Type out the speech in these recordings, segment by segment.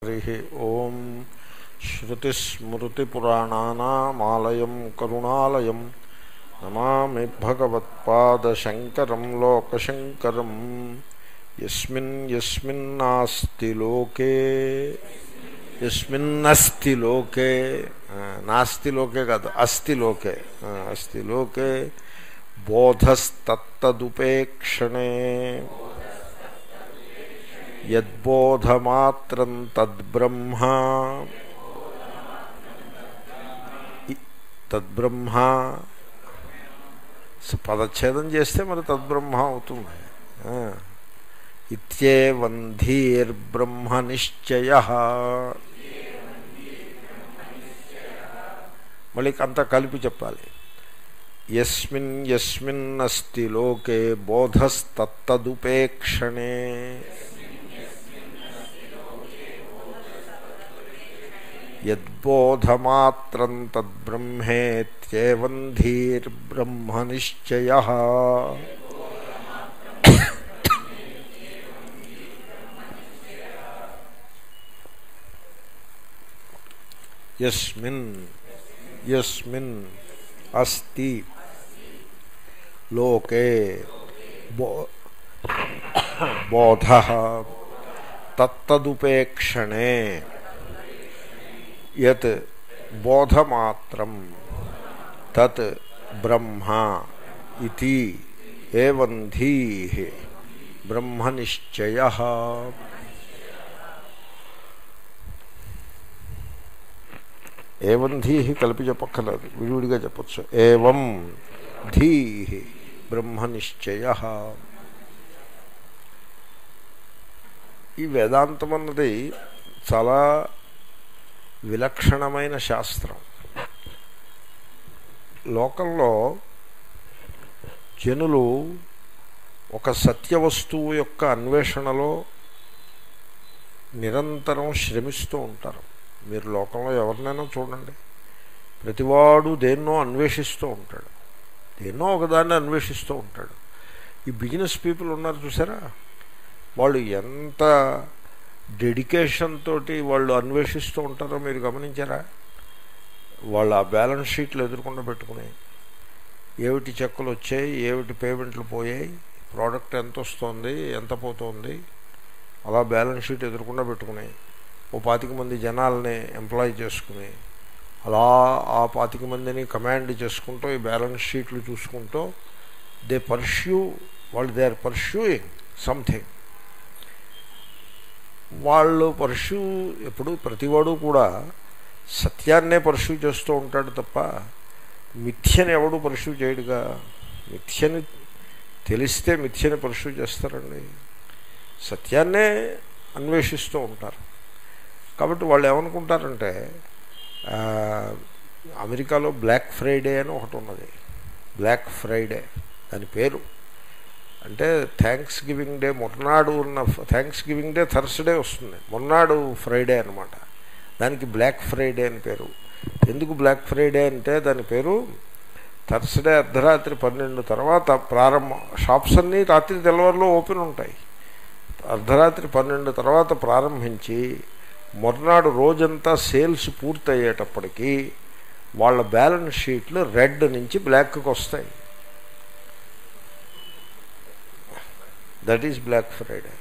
హరి ఓం శ్రుతిస్మృతిపురాణానామాలయం కరుణాలయం నమామి భగవత్పాదశంకరం లోకశంకరం యస్మిన్ యస్మిన్నాస్తి లోకే యస్మిన్నస్తి లోకే ఆ, నాస్తి లోకే కాదు అస్తి లోకే ఆ, అస్తి లోకే బోధస్తత్తదుపేక్షణే యద్బోధమాత్రం తద్బ్రహ్మ ఇ- తద్బ్రహ్మ స- పదచ్ఛేదం చేస్తే మరి తద్బ్రహ్మ అవుతుంది ఆ. ఇత్యేవం ధీర్బ్రహ్మ నిశ్చయ మళ్ళీ అంత కలిపి చెప్పాలి యస్మిన్ యస్మిన్ అస్తి లోకే బోధస్తత్తదుపేక్షణే యద్బోధమాత్రం తద్బ్రహ్మేత్యేవం ధీర్బ్రహ్మ నిశ్చయ యస్మిన్ యస్మిన్ అస్తి లోకే బో బోధ తత్తదుపేక్షణే యత్ బోధమాత్రం తత్ బ్రహ్మ ఇది ఏవం ధీ బ్రహ్మనిశ్చయ ఏవం ధీ కలిపి చెప్పక్కర్లేదు విడివిడిగా చెప్పచ్చు ఏవం ధీ బ్రహ్మనిశ్చయ ఈ వేదాంతం అన్నది చాలా విలక్షణమైన శాస్త్రం లోకంలో జనులు ఒక సత్య వస్తువు యొక్క అన్వేషణలో నిరంతరం శ్రమిస్తూ ఉంటారు మీరు లోకంలో ఎవరినైనా చూడండి ప్రతివాడు దేన్నో అన్వేషిస్తూ ఉంటాడు దేన్నో ఒకదాన్ని అన్వేషిస్తూ ఉంటాడు ఈ బిజినెస్ పీపుల్ ఉన్నారు చూసారా వాళ్ళు ఎంత డెడికేషన్ తోటి వాళ్ళు అన్వేషిస్తూ ఉంటారో మీరు గమనించారా వాళ్ళ ఆ బ్యాలెన్స్ షీట్లు ఎదుర్కొండ పెట్టుకుని ఏమిటి చెక్కులు వచ్చాయి ఏమిటి పేమెంట్లు పోయాయి ప్రోడక్ట్ ఎంత వస్తుంది ఎంత పోతుంది అలా బ్యాలెన్స్ షీట్ ఎదుర్కొండ పెట్టుకుని ఓ పాతిక మంది జనాల్ని ఎంప్లాయ్ చేసుకుని అలా ఆ పాతిక మందిని కమాండ్ చేసుకుంటూ ఈ బ్యాలెన్స్ షీట్లు చూసుకుంటూ దే పర్ష్యూ వాళ్ళు దే ఆర్ పర్ష్యూయింగ్ సంథింగ్ వాళ్ళు పర్ష్యూ ఎప్పుడు ప్రతివాడు కూడా సత్యాన్నే పర్ష్యూ చేస్తూ ఉంటాడు తప్ప మిథ్యని ఎవడు పర్ష్యూ చేయడుగా మిథ్యని తెలిస్తే మిథ్యని పర్ష్యూ చేస్తారండి సత్యాన్నే అన్వేషిస్తూ ఉంటారు కాబట్టి వాళ్ళు ఏమనుకుంటారంటే ఆ, అమెరికాలో బ్లాక్ ఫ్రైడే అని ఒకటి ఉన్నది బ్లాక్ ఫ్రైడే దాని పేరు అంటే థ్యాంక్స్ గివింగ్ డే మొన్నాడు ఉన్న థ్యాంక్స్ గివింగ్ డే థర్స్డే వస్తుంది మొన్నాడు ఫ్రైడే అనమాట దానికి బ్లాక్ ఫ్రైడే అని పేరు ఎందుకు బ్లాక్ ఫ్రైడే అంటే దాని పేరు థర్స్డే అర్ధరాత్రి పన్నెండు తర్వాత ప్రారంభం షాప్స్ అన్నీ రాత్రి తెల్లవారులో ఓపెన్ ఉంటాయి అర్ధరాత్రి పన్నెండు తర్వాత ప్రారంభించి మొన్నాడు రోజంతా సేల్స్ పూర్తయ్యేటప్పటికీ వాళ్ళ బ్యాలెన్స్ షీట్లు రెడ్ నుంచి బ్లాక్కి వస్తాయి దట్ ఈజ్ బ్లాక్ ఫ్రైడే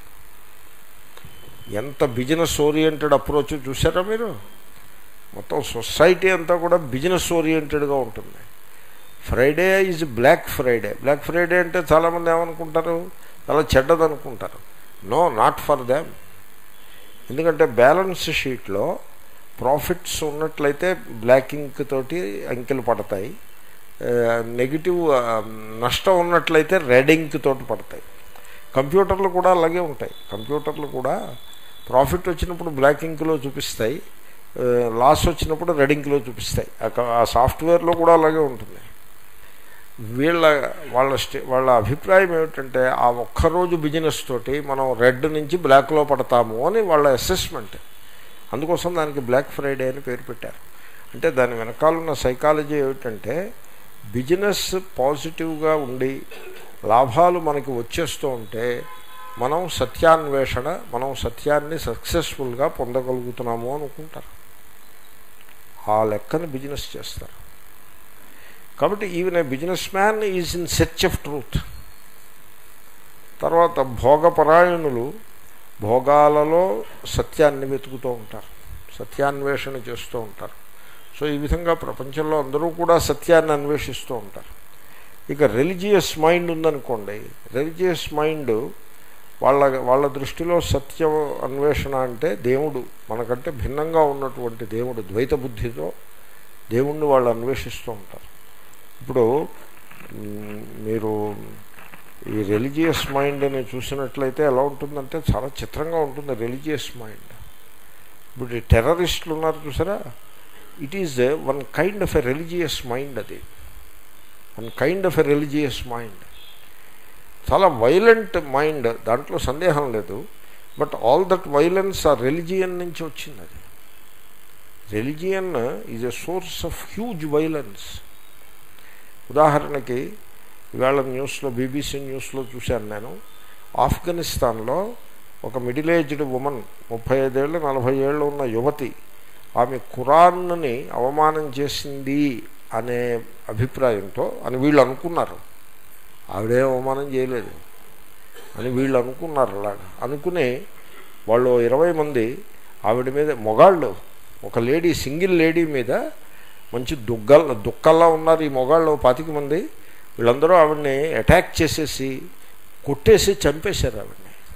ఎంత బిజినెస్ ఓరియంటెడ్ అప్రోచ్ చూసారా మీరు మొత్తం సొసైటీ అంతా కూడా బిజినెస్ ఓరియంటెడ్గా ఉంటుంది Friday is black Friday black Friday అంటే చాలామంది ఏమనుకుంటారు చాలా చెడ్డది అనుకుంటారు నో నాట్ ఫర్ దామ్ ఎందుకంటే బ్యాలెన్స్ షీట్లో ప్రాఫిట్స్ ఉన్నట్లయితే బ్లాక్ ఇంక్ తోటి అంకెలు పడతాయి నెగిటివ్ నష్టం ఉన్నట్లయితే రెడ్ ఇంక్ తోటి పడతాయి కంప్యూటర్లు కూడా అలాగే ఉంటాయి కంప్యూటర్లు కూడా ప్రాఫిట్ వచ్చినప్పుడు బ్లాక్ ఇంక్లో చూపిస్తాయి లాస్ వచ్చినప్పుడు రెడ్ ఇంక్లో చూపిస్తాయి ఆ క- ఆ సాఫ్ట్వేర్లో కూడా అలాగే ఉంటుంది వీళ్ళ వాళ్ళ స్టే వాళ్ళ అభిప్రాయం ఏమిటంటే ఆ ఒక్కరోజు బిజినెస్ తోటి మనం రెడ్ నుంచి బ్లాక్లో పడతాము అని వాళ్ళ అసెస్మెంట్ అందుకోసం దానికి బ్లాక్ ఫ్రైడే అని పేరు పెట్టారు అంటే దాని వెనకాలన్న సైకాలజీ ఏమిటంటే బిజినెస్ పాజిటివ్గా ఉండి లాభాలు మనకి వచ్చేస్తూ ఉంటే మనం సత్యాన్వేషణ మనం సత్యాన్ని సక్సెస్ఫుల్గా పొందగలుగుతున్నాము అనుకుంటారు ఆ లెక్కని బిజినెస్ చేస్తారు కాబట్టి even a business man is in search of truth తర్వాత భోగపరాయణులు భోగాలలో సత్యాన్ని వెతుకుతూ ఉంటారు సత్యాన్వేషణ చేస్తూ ఉంటారు సో ఈ విధంగా ప్రపంచంలో అందరూ కూడా సత్యాన్ని అన్వేషిస్తూ ఉంటారు ఇక రిలీజియస్ మైండ్ ఉందనుకోండి రిలీజియస్ మైండ్ వాళ్ళ వాళ్ళ దృష్టిలో సత్య అన్వేషణ అంటే దేవుడు మనకంటే భిన్నంగా ఉన్నటువంటి దేవుడు ద్వైత బుద్ధితో దేవుణ్ణి వాళ్ళు అన్వేషిస్తూ ఉంటారు ఇప్పుడు మ్, మీరు ఈ రిలీజియస్ మైండ్ని చూసినట్లయితే ఎలా ఉంటుందంటే చాలా చిత్రంగా ఉంటుంది రిలీజియస్ మైండ్ ఇప్పుడు ఈ టెర్రరిస్టులు ఉన్నారు చూసారా it is one kind of a religious mind అది one kind of a religious mind చాలా వైలెంట్ మైండ్ దాంట్లో సందేహం లేదు బట్ ఆల్ దట్ వైలెన్స్ ఆ రిలిజియన్ నుంచి వచ్చింది అది religion is a source of huge violence ఉదాహరణకి ఇవాళ న్యూస్లో బీబీసీ న్యూస్లో చూశాను నేను ఆఫ్ఘనిస్తాన్లో ఒక మిడిల్ ఏజ్డ్ ఉమెన్ ముప్పై ఐదేళ్ళు నలభై ఏళ్ళు ఉన్న యువతి ఆమె ఖురాన్ని అవమానం చేసింది అనే అభిప్రాయంతో అని వీళ్ళు అనుకున్నారు ఆవిడే అవమానం చేయలేదు అని వీళ్ళు అనుకున్నారు అలాగా అనుకుని వాళ్ళు ఇరవై మంది ఆవిడ మీద మొగాళ్ళు ఒక లేడీ సింగిల్ లేడీ మీద మంచి దుగ్గల్ దుక్కల్లా ఉన్నారు ఈ మొగాళ్ళు పాతిక మంది వీళ్ళందరూ ఆవిడని అటాక్ చేసేసి కొట్టేసి చంపేశారు ఆవిడని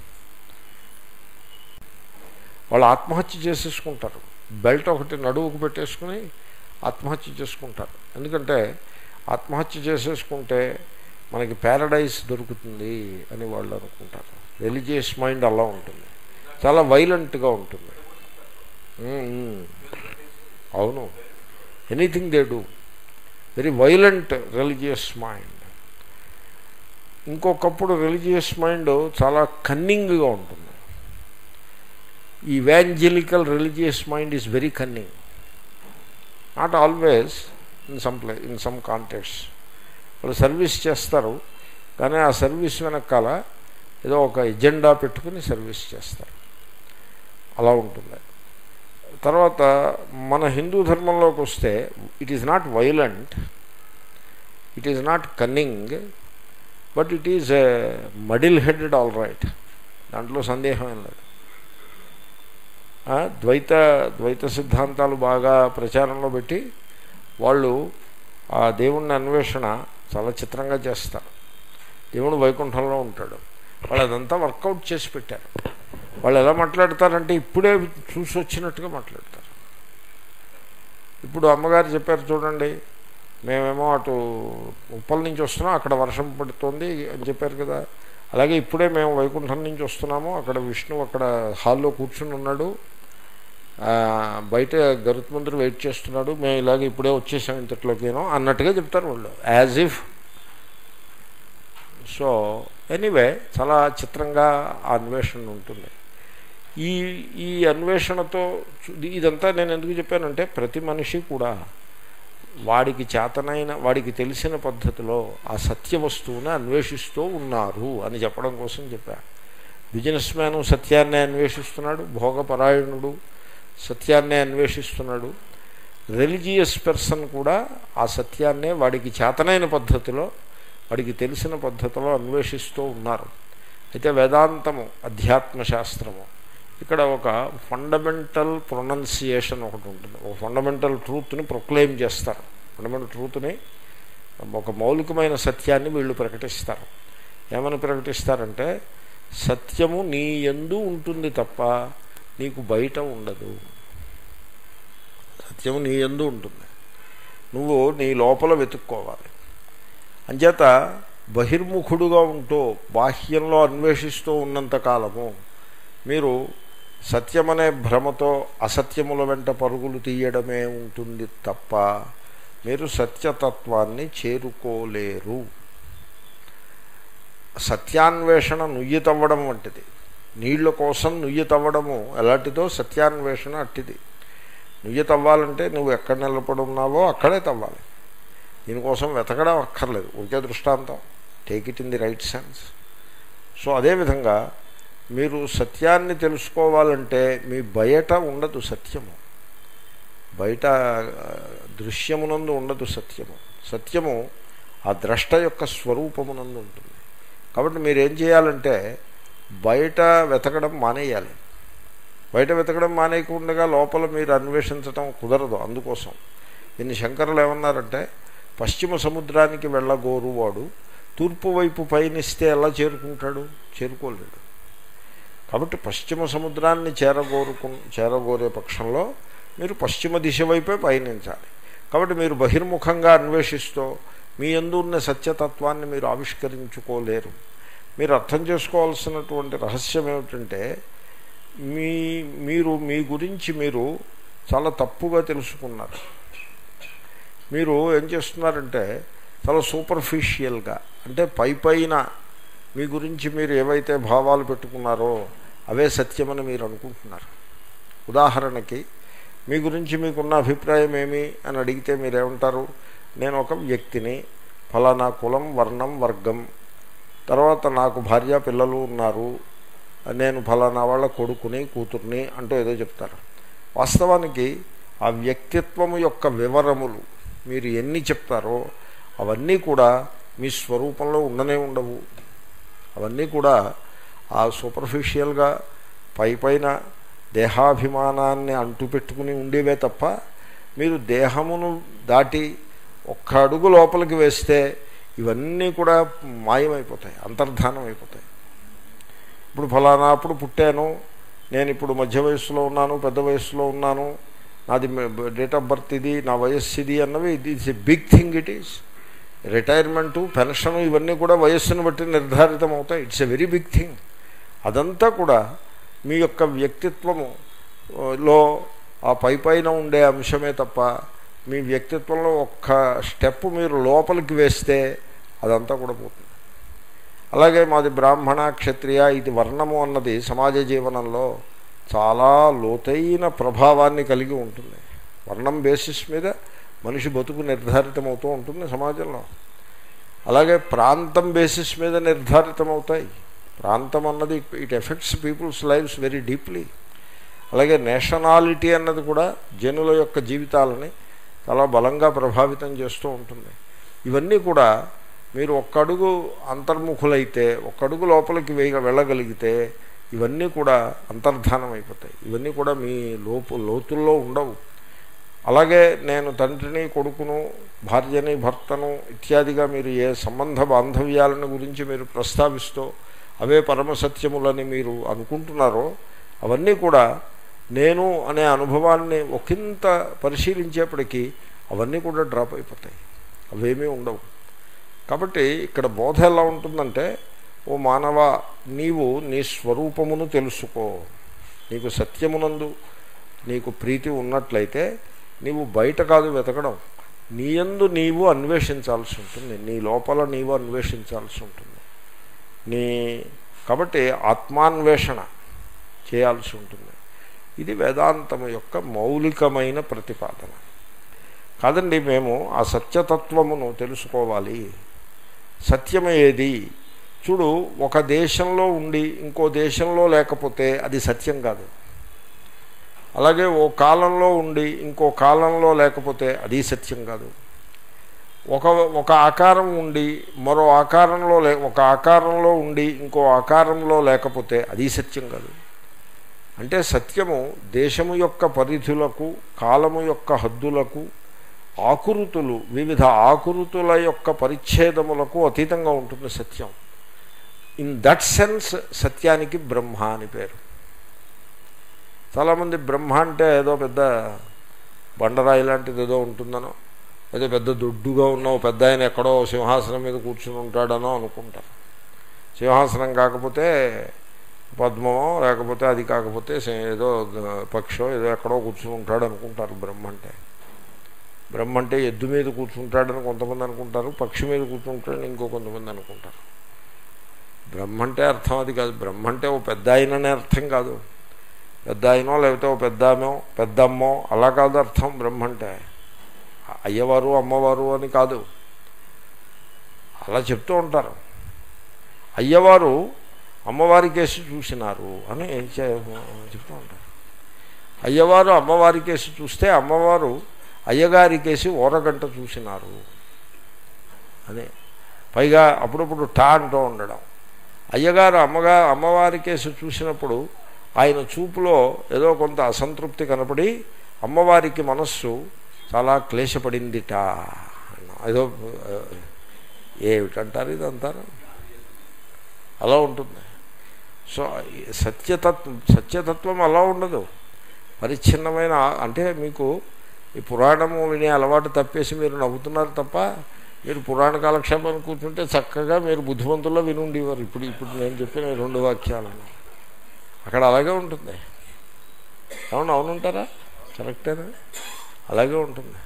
వాళ్ళు ఆత్మహత్య చేసేసుకుంటారు బెల్ట్ ఒకటి నడువుకు పెట్టేసుకుని ఆత్మహత్య చేసుకుంటారు ఎందుకంటే ఆత్మహత్య చేసేసుకుంటే మనకి ప్యారడైజ్ దొరుకుతుంది అని వాళ్ళు అనుకుంటారు రిలీజియస్ మైండ్ అలా ఉంటుంది చాలా వైలెంట్గా ఉంటుంది ఉమ్, అవును anything they do very violent religious mind ఇంకొకప్పుడు రిలీజియస్ మైండ్ చాలా కన్నింగ్గా ఉంటుంది evangelical religious mind is very cunning not always in some play in some contexts వాళ్ళు సర్వీస్ చేస్తారు కానీ ఆ సర్వీస్ వెనకాల ఏదో ఒక ఎజెండా పెట్టుకుని సర్వీస్ చేస్తారు అలా ఉంటుంది తర్వాత మన హిందూ ధర్మంలోకి వస్తే it is not violent it is not cunning but it is muddle headed all right దాంట్లో సందేహం ఏం లేదు ఆ, ద్వైత ద్వైత సిద్ధాంతాలు బాగా ప్రచారంలో పెట్టి వాళ్ళు ఆ దేవుణ్ణి అన్వేషణ చాలా చిత్రంగా చేస్తారు దేవుడు వైకుంఠంలో ఉంటాడు వాళ్ళు అదంతా వర్కౌట్ చేసి పెట్టారు వాళ్ళు ఎలా మాట్లాడతారంటే ఇప్పుడే చూసి వచ్చినట్టుగా మాట్లాడతారు ఇప్పుడు అమ్మగారు చెప్పారు చూడండి మేమేమో అటు ఉప్పల నుంచి వస్తున్నాం అక్కడ వర్షం పడుతుంది అని చెప్పారు కదా అలాగే ఇప్పుడే మేము వైకుంఠం నుంచి వస్తున్నాము అక్కడ విష్ణు అక్కడ హాల్లో కూర్చుని ఉన్నాడు ఆ, బయట గరుత్మంతుడు వెయిట్ చేస్తున్నాడు మేము ఇలాగ ఇప్పుడే వచ్చేసాం ఇంతట్లోకేనో అన్నట్టుగా చెప్తారు వాళ్ళు యాజ్ ఇఫ్ సో ఎనీవే చాలా చిత్రంగా ఆ అన్వేషణ ఉంటుంది ఈ ఈ అన్వేషణతో చు- ఇదంతా నేను ఎందుకు చెప్పానంటే ప్రతి మనిషి కూడా వాడికి చేతనైన వాడికి తెలిసిన పద్ధతిలో ఆ సత్య వస్తువుని అన్వేషిస్తూ ఉన్నారు అని చెప్పడం కోసం చెప్పా బిజినెస్ మ్యాను సత్యాన్నే అన్వేషిస్తున్నాడు భోగపరాయణుడు సత్యాన్నే అన్వేషిస్తున్నాడు రిలీజియస్ పర్సన్ కూడా ఆ సత్యాన్నే వాడికి చేతనైన పద్ధతిలో వాడికి తెలిసిన పద్ధతిలో అన్వేషిస్తూ ఉన్నారు అయితే వేదాంతము అధ్యాత్మ శాస్త్రము ఇక్కడ ఒక ఫండమెంటల్ ప్రొనౌన్సియేషన్ ఒకటి ఉంటుంది ఒక ఫండమెంటల్ ట్రూత్ని ప్రొక్లెయిమ్ చేస్తారు ఫండమెంటల్ ట్రూత్ని ఒక మౌలికమైన సత్యాన్ని వీళ్ళు ప్రకటిస్తారు ఏమని ప్రకటిస్తారంటే సత్యము నీ ఎందు ఉంటుంది తప్ప నీకు బయట ఉండదు సత్యము నీ ఎందు ఉంటుంది నువ్వు నీ లోపల వెతుక్కోవాలి అంచేత బహిర్ముఖుడుగా ఉంటూ బాహ్యంలో అన్వేషిస్తూ ఉన్నంత కాలము మీరు సత్యమనే భ్రమతో అసత్యముల వెంట పరుగులు తీయడమే ఉంటుంది తప్ప మీరు సత్యతత్వాన్ని చేరుకోలేరు సత్యాన్వేషణ నుయ్యి తవ్వడం వంటిది నీళ్ల కోసం నుయ్యి తవ్వడము ఎలాంటిదో సత్యాన్వేషణ అట్టిది నుయ్యి తవ్వాలంటే నువ్వు ఎక్కడ నిలబడి ఉన్నావో అక్కడే తవ్వాలి దీనికోసం వెతకడం అక్కర్లేదు ఒకే దృష్టాంతం take it in the right sense so అదేవిధంగా మీరు సత్యాన్ని తెలుసుకోవాలంటే మీ బయట ఉండదు సత్యము బయట ఆ, దృశ్యమునందు ఉండదు సత్యము సత్యము ఆ ద్రష్ట యొక్క స్వరూపమునందు ఉంటుంది కాబట్టి మీరు ఏం చేయాలంటే బయట వెతకడం మానేయాలి బయట వెతకడం మానేయకుండా లోపల మీరు అన్వేషించడం కుదరదు అందుకోసం దీన్ని శంకరులు ఏమన్నారంటే పశ్చిమ సముద్రానికి వెళ్ళగోరువాడు తూర్పు వైపు పయనిస్తే ఎలా చేరుకుంటాడు చేరుకోలేడు కాబట్టి పశ్చిమ సముద్రాన్ని చేరగోరుకు చేరగోరే పక్షంలో మీరు పశ్చిమ దిశ వైపే పయనించాలి కాబట్టి మీరు బహిర్ముఖంగా అన్వేషిస్తూ మీ ఎందు ఉన్న సత్యతత్వాన్ని మీరు ఆవిష్కరించుకోలేరు మీరు అర్థం చేసుకోవాల్సినటువంటి రహస్యం ఏమిటంటే మీ మీరు మీ గురించి మీరు చాలా తప్పుగా తెలుసుకున్నారు మీరు ఏం చేస్తున్నారంటే చాలా సూపర్ఫిషియల్గా అంటే పై పైన మీ గురించి మీరు ఏవైతే భావాలు పెట్టుకున్నారో అవే సత్యమని మీరు అనుకుంటున్నారు ఉదాహరణకి మీ గురించి మీకున్న అభిప్రాయం ఏమి అని అడిగితే మీరేమంటారు నేను ఒక వ్యక్తిని ఫలానా కులం వర్ణం వర్గం తర్వాత నాకు భార్య పిల్లలు ఉన్నారు నేను ఫలానా వాళ్ళ కొడుకుని కూతుర్ని అంటూ ఏదో చెప్తారు వాస్తవానికి ఆ వ్యక్తిత్వము యొక్క వివరములు మీరు ఎన్ని చెప్తారో అవన్నీ కూడా మీ స్వరూపంలో ఉండనే ఉండవు అవన్నీ కూడా ఆ సూపర్ఫిషియల్గా పై పైన దేహాభిమానాన్ని అంటుపెట్టుకుని ఉండేవే తప్ప మీరు దేహమును దాటి ఒక్క అడుగు లోపలికి వేస్తే ఇవన్నీ కూడా మాయమైపోతాయి అంతర్ధానం అయిపోతాయి ఇప్పుడు ఫలానా అప్పుడు పుట్టాను నేను ఇప్పుడు మధ్య వయస్సులో ఉన్నాను పెద్ద వయస్సులో ఉన్నాను నాది డేట్ ఆఫ్ బర్త్ ఇది నా వయస్సు ఇది అన్నవి ఇది it's a big thing it is retirement pension ఇవన్నీ కూడా వయస్సును బట్టి నిర్ధారితం అవుతాయి it's a very big thing అదంతా కూడా మీ యొక్క వ్యక్తిత్వము ఆ, లో ఆ పై పైన ఉండే అంశమే తప్ప మీ వ్యక్తిత్వంలో ఒక్క స్టెప్ మీరు లోపలికి వేస్తే అదంతా కూడా పోతుంది అలాగే మాది బ్రాహ్మణ క్షత్రియ ఇది వర్ణము అన్నది సమాజ జీవనంలో చాలా లోతైన ప్రభావాన్ని కలిగి ఉంటుంది వర్ణం బేసిస్ మీద మనిషి బతుకు నిర్ధారితమవుతూ ఉంటుంది సమాజంలో అలాగే ప్రాంతం బేసిస్ మీద నిర్ధారితమవుతాయి ప్రాంతం అన్నది it affects people's lifes very deeply అలాగే నేషనాలిటీ అన్నది కూడా జనుల యొక్క జీవితాలని చాలా బలంగా ప్రభావితం చేస్తూ ఉంటుంది ఇవన్నీ కూడా మీరు ఒక్కడుగు అంతర్ముఖులైతే ఒక్కడుగు లోపలికి వేయ వెళ్ళగలిగితే ఇవన్నీ కూడా అంతర్ధానం అయిపోతాయి ఇవన్నీ కూడా మీ లోపు లోతుల్లో ఉండవు అలాగే నేను తండ్రిని కొడుకును భార్యని భర్తను ఇత్యాదిగా మీరు ఏ సంబంధ బాంధవ్యాలను గురించి మీరు ప్రస్తావిస్తూ అవే పరమసత్యములని మీరు అనుకుంటున్నారో అవన్నీ కూడా నేను అనే అనుభవాన్ని ఒకంత పరిశీలించేప్పటికీ అవన్నీ కూడా డ్రాప్ అయిపోతాయి అవేమీ ఉండవు కాబట్టి ఇక్కడ బోధ ఎలా ఉంటుందంటే ఓ మానవ నీవు నీ స్వరూపమును తెలుసుకో నీకు సత్యమునందు నీకు ప్రీతి ఉన్నట్లయితే నీవు బయట కాదు వెతకడం నీయందు నీవు అన్వేషించాల్సి ఉంటుంది నీ లోపల నీవు అన్వేషించాల్సి ఉంటుంది నీ కాబట్టి ఆత్మాన్వేషణ చేయాల్సి ఉంటుంది ఇది వేదాంతము యొక్క మౌలికమైన ప్రతిపాదన కాదండి మేము ఆ సత్యతత్వమును తెలుసుకోవాలి సత్యం ఏది చూడు ఒక దేశంలో ఉండి ఇంకో దేశంలో లేకపోతే అది సత్యం కాదు అలాగే ఓ కాలంలో ఉండి ఇంకో కాలంలో లేకపోతే అది సత్యం కాదు ఒక ఒక ఆకారం ఉండి మరో ఆకారంలో లే ఒక ఆకారంలో ఉండి ఇంకో ఆకారంలో లేకపోతే అది సత్యం కాదు అంటే సత్యము దేశము యొక్క పరిధులకు కాలము యొక్క హద్దులకు ఆకృతులు వివిధ ఆకృతుల యొక్క పరిచ్ఛేదములకు అతీతంగా ఉంటుంది సత్యం ఇన్ దట్ సెన్స్ సత్యానికి బ్రహ్మ అని పేరు చాలామంది బ్రహ్మ అంటే ఏదో పెద్ద బండరాయి లాంటిది ఏదో ఉంటుందనో ఏదో పెద్ద దొడ్డుగా ఉన్న ఓ పెద్ద ఆయన ఎక్కడో సింహాసనం మీద కూర్చుని ఉంటాడనో అనుకుంటారు సింహాసనం కాకపోతే పద్మమో లేకపోతే అది కాకపోతే సే- ఏదో పక్షో ఏదో ఎక్కడో కూర్చుని ఉంటాడు అనుకుంటారు బ్రహ్మ అంటే బ్రహ్మ అంటే ఎద్దు మీద కూర్చుంటాడని కొంతమంది అనుకుంటారు పక్షి మీద కూర్చుంటాడని ఇంకో కొంతమంది అనుకుంటారు బ్రహ్మ అంటే అర్థం అది కాదు బ్రహ్మ అంటే ఓ పెద్ద ఆయననే అర్థం కాదు పెద్ద ఆయనో లేకపోతే ఓ పెద్దామో పెద్దమ్మో అలా కాదు అర్థం బ్రహ్మ అంటే అయ్యవారు అమ్మవారు అని కాదు అలా చెప్తూ ఉంటారు అయ్యవారు అమ్మవారి కేసు చూసినారు అని చె- చెప్తూ ఉంటారు అయ్యవారు అమ్మవారి కేసు చూస్తే అమ్మవారు అయ్యగారి కేసి ఓరగంట చూసినారు అని పైగా అప్పుడప్పుడు టా అంటూ ఉండడం అయ్యగారు అమ్మగా అమ్మవారి కేసు చూసినప్పుడు ఆయన చూపులో ఏదో కొంత అసంతృప్తి కనపడి అమ్మవారికి మనస్సు చాలా క్లేశపడిందిట అన్నాం. ఏదో ఆ, ఏమిటంటారు ఇది అంటారు అలా ఉంటుంది సో ఈ సత్యతత్వం సత్యతత్వం అలా ఉండదు పరిచ్ఛిన్నమైన ఆ- అంటే మీకు ఈ పురాణము వినే అలవాటు తప్పేసి మీరు నవ్వుతున్నారు తప్ప మీరు పురాణ కాలక్షేపం కూర్చుంటే చక్కగా మీరు బుద్ధిమంతుల్లో వినుండేవారు ఇప్పుడు ఇప్పుడు నేను చెప్పిన ఈ రెండు వాక్యాలను అక్కడ అలాగే ఉంటుంది అవును అవునుంటారా కరెక్టేనా అలాగే ఉంటుంది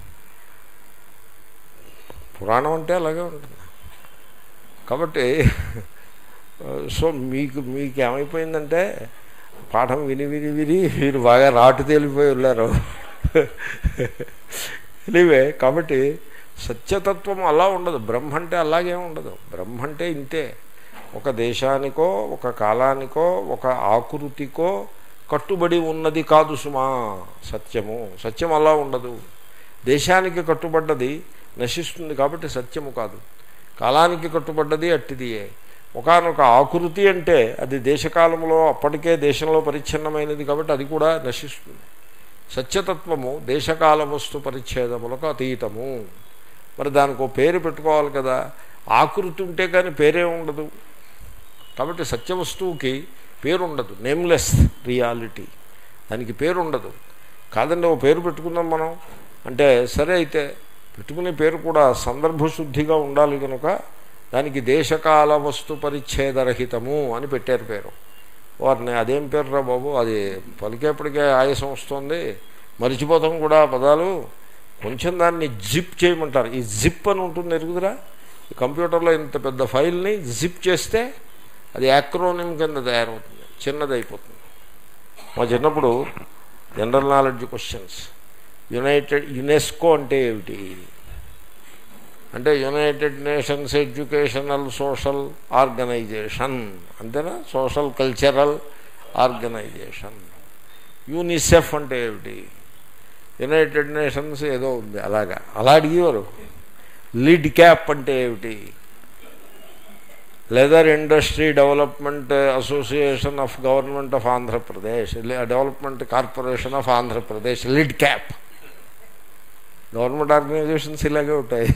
పురాణం అంటే అలాగే ఉంటుంది కాబట్టి సో మీకు మీకు ఏమైపోయిందంటే పాఠం విని విని విని మీరు బాగా రాటు తేలిపోయి ఉన్నారు ఎనివే కాబట్టి సత్యతత్వం అలా ఉండదు బ్రహ్మ అంటే అలాగే ఉండదు బ్రహ్మ అంటే ఇంతే ఒక దేశానికో ఒక కాలానికో ఒక ఆకృతికో కట్టుబడి ఉన్నది కాదు సుమా సత్యము సత్యం అలా ఉండదు దేశానికి కట్టుబడ్డది నశిస్తుంది కాబట్టి సత్యము కాదు కాలానికి కట్టుబడ్డది అట్టిదియే ఒకనొక ఆకృతి అంటే అది దేశకాలంలో అప్పటికే దేశంలో పరిచ్ఛిన్నమైనది కాబట్టి అది కూడా నశిస్తుంది సత్యతత్వము దేశకాల వస్తు పరిచ్ఛేదములకు అతీతము మరి దానికి ఒక పేరు పెట్టుకోవాలి కదా ఆకృతి ఉంటే కానీ పేరే ఉండదు కాబట్టి సత్యవస్తువుకి పేరు ఉండదు నేమ్లెస్ రియాలిటీ దానికి పేరు ఉండదు కాదండి ఓ పేరు పెట్టుకుందాం మనం అంటే సరే అయితే పెట్టుకునే పేరు కూడా సందర్భశుద్ధిగా ఉండాలి కనుక దానికి దేశకాల వస్తు పరిచ్ఛేదరహితము అని పెట్టారు పేరు వారిని అదేం పేరు రా బాబు అది పలికేపటికే ఆయాసం వస్తుంది మరిచిపోతాం కూడా ఆ పదాలు కొంచెం దాన్ని జిప్ చేయమంటారు ఈ జిప్ అని ఉంటుంది ఎరుగుదరా ఈ కంప్యూటర్లో ఇంత పెద్ద ఫైల్ని జిప్ చేస్తే అది యాక్రోనిమ్ కింద తయారవుతుంది చిన్నది అయిపోతుంది మా చిన్నప్పుడు general knowledge questions United UNESCO అంటే ఏమిటి అంటే United Nations Educational Social Organization అంతేనా సోషల్ కల్చరల్ ఆర్గనైజేషన్ యూనిసెఫ్ అంటే ఏమిటి యునైటెడ్ నేషన్స్ ఏదో ఉంది అలాగా అలా అడిగేవారు లిడ్ క్యాప్ అంటే ఏమిటి Leather Industry Development Association of Government of Andhra Pradesh Development Corporation of Andhra Pradesh LIDCAP government organizations ఇలాగే ఉంటాయి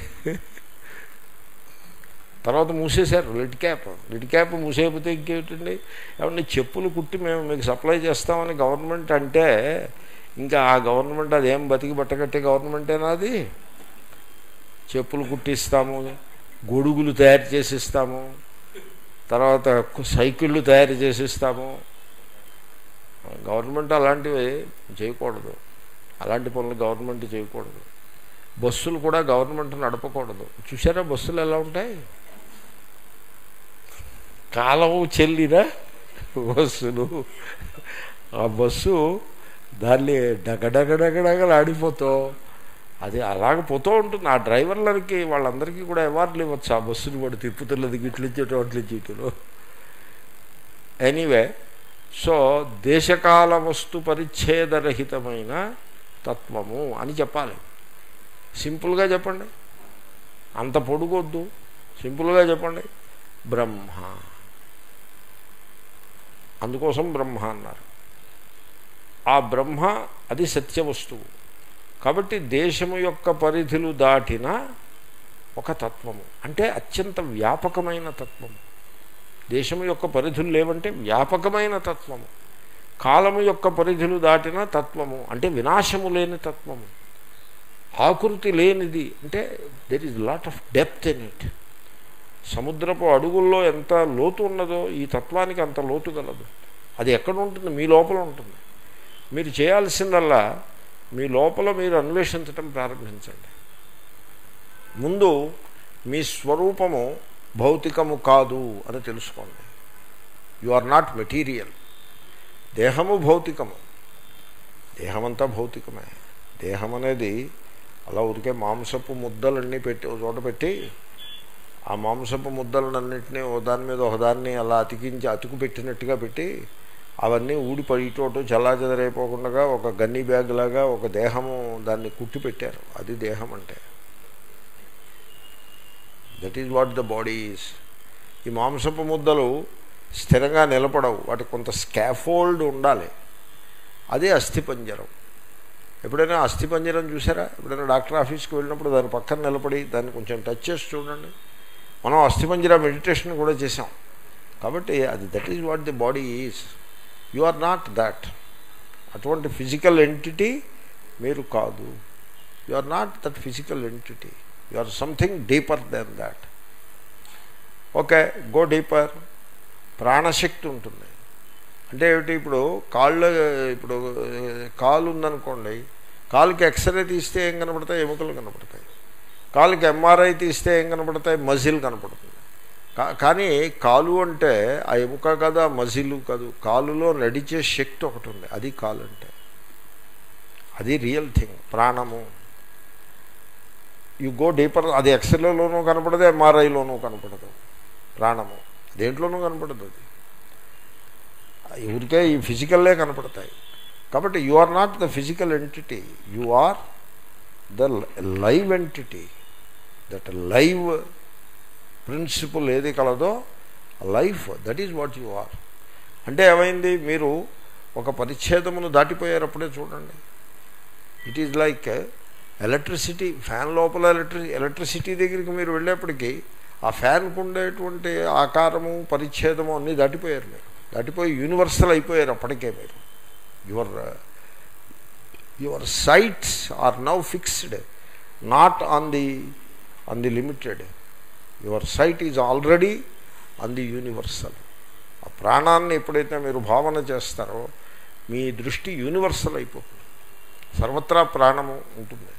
తర్వాత మూసేశారు లిడ్ క్యాప్ లిడ్ క్యాప్ మూసేయకపోతే ఇంకేమిటండి ఏమన్నా చెప్పులు కుట్టి మేము మీకు సప్లై చేస్తామని గవర్నమెంట్ అంటే ఇంకా ఆ గవర్నమెంట్ అదేం బతికి బట్టకట్టే గవర్నమెంటేనా అది చెప్పులు కుట్టిస్తాము గొడుగులు తయారు చేసిస్తాము తర్వాత సైకిళ్ళు తయారు చేసిస్తాము గవర్నమెంట్ అలాంటివి చేయకూడదు అలాంటి పనులు గవర్నమెంట్ చేయకూడదు బస్సులు కూడా గవర్నమెంట్ నడపకూడదు చూసారా బస్సులు ఎలా ఉంటాయి కాలం చెల్లిరా బస్సులు ఆ బస్సు దాన్ని డగడగడగడగలు ఆడిపోతావు అది అలాగ పోతూ ఉంటుంది ఆ డ్రైవర్లకి వాళ్ళందరికీ కూడా అవార్డులు ఇవ్వచ్చు ఆ బస్సుని వాడు తిప్పుతున్నది గిట్లు ఇచ్చేటో అట్లు ఇచ్చేటో ఎనీవే సో దేశకాల వస్తు పరిచ్ఛేదరహితమైన తత్వము అని చెప్పాలి సింపుల్గా చెప్పండి అంత పొడుగొద్దు సింపుల్గా చెప్పండి బ్రహ్మ అందుకోసం బ్రహ్మ అన్నారు ఆ బ్రహ్మ అది సత్యవస్తువు కాబట్టి దేశము యొక్క పరిధులు దాటిన ఒక తత్వము అంటే అత్యంత వ్యాపకమైన తత్వము దేశము యొక్క పరిధులు లేవంటే వ్యాపకమైన తత్వము కాలము యొక్క పరిధులు దాటిన తత్వము అంటే వినాశము లేని తత్వము ఆకృతి లేనిది అంటే there is lot of depth in it సముద్రపు అడుగుల్లో ఎంత లోతు ఉన్నదో ఈ తత్వానికి అంత లోతు గలదు అది ఎక్కడ ఉంటుంది మీ లోపల ఉంటుంది మీరు చేయాల్సిందల్లా మీ లోపల మీరు అన్వేషించటం ప్రారంభించండి ముందు మీ స్వరూపము భౌతికము కాదు అని తెలుసుకోండి యు ఆర్ నాట్ మెటీరియల్ దేహము భౌతికము దేహమంతా భౌతికమే దేహం అనేది అలా ఉరికే మాంసపు ముద్దలన్నీ పెట్టి ఒక చోట పెట్టి ఆ మాంసపు ముద్దలన్నింటినీ ఓ దాని మీద ఒక దాన్ని అలా అతికించి అతుకు పెట్టినట్టుగా పెట్టి అవన్నీ ఊడిపడి ఇటోటు చల్లాచెదరైపోకుండా ఒక గన్నీ బ్యాగ్ లాగా ఒక దేహము దాన్ని కుట్టి పెట్టారు అది దేహం అంటే that is what the body is ఈ మాంసపు ముద్దలు స్థిరంగా నిలబడవు వాటికి కొంత స్కాఫోల్డ్ ఉండాలి అదే అస్థిపంజరం ఎప్పుడైనా అస్థిపంజరం చూసారా ఎప్పుడైనా డాక్టర్ ఆఫీస్కి వెళ్ళినప్పుడు దాని పక్కన నిలబడి దాన్ని కొంచెం టచ్ చేసి చూడండి మనం అస్థిపంజర మెడిటేషన్ కూడా చేసాం కాబట్టి అది that is what the body is you are not that అటువంటి ఫిజికల్ ఎంటిటీ మీరు కాదు you are not that physical entity you are something deeper than that okay go deeper ప్రాణశక్తి ఉంటుంది అంటే ఏమిటి ఇప్పుడు కాళ్ళు ఇప్పుడు కాలు ఉందనుకోండి కాలుకి ఎక్స్రే తీస్తే ఏం కనపడతాయి ఎముకలు కనపడతాయి కాలుకి ఎంఆర్ఐ తీస్తే ఏం కనపడతాయి మజిల్ కనపడుతుంది కా- కానీ కాలు అంటే ఆ ఎముక కాదు ఆ మజిల్ కాదు కాలులో నడిచే శక్తి ఒకటి ఉంది అది కాలు అంటే అది రియల్ థింగ్ ప్రాణము యు గో డీపర్ అది ఎక్స్రేలోనూ కనపడదు ఎంఆర్ఐలోనూ కనపడదు ప్రాణము దేంట్లోనూ కనపడదు అది ఊరికే ఈ ఫిజికల్లే కనపడతాయి కాబట్టి you are not the physical entity you are the live entity that live principle ఏది కలదో life that is what you are అంటే ఏమైంది మీరు ఒక పరిచ్ఛేదమును దాటిపోయేటప్పుడే చూడండి it is like electricity fan లోపల ఎలక్ట్రి ఎలక్ట్రిసిటీ దగ్గరికి మీరు వెళ్ళేప్పటికీ ఆ ఫ్యాన్కు ఉండేటువంటి ఆకారము పరిచ్ఛేదము అన్నీ దాటిపోయారు మీరు దాటిపోయి యూనివర్సల్ అయిపోయారు అప్పటికే మీరు your your sights are now fixed not on the on the limited your sight is already on the universal ఆ ప్రాణాన్ని ఎప్పుడైతే మీరు భావన చేస్తారో మీ దృష్టి యూనివర్సల్ అయిపోతుంది సర్వత్రా ప్రాణము ఉంటుంది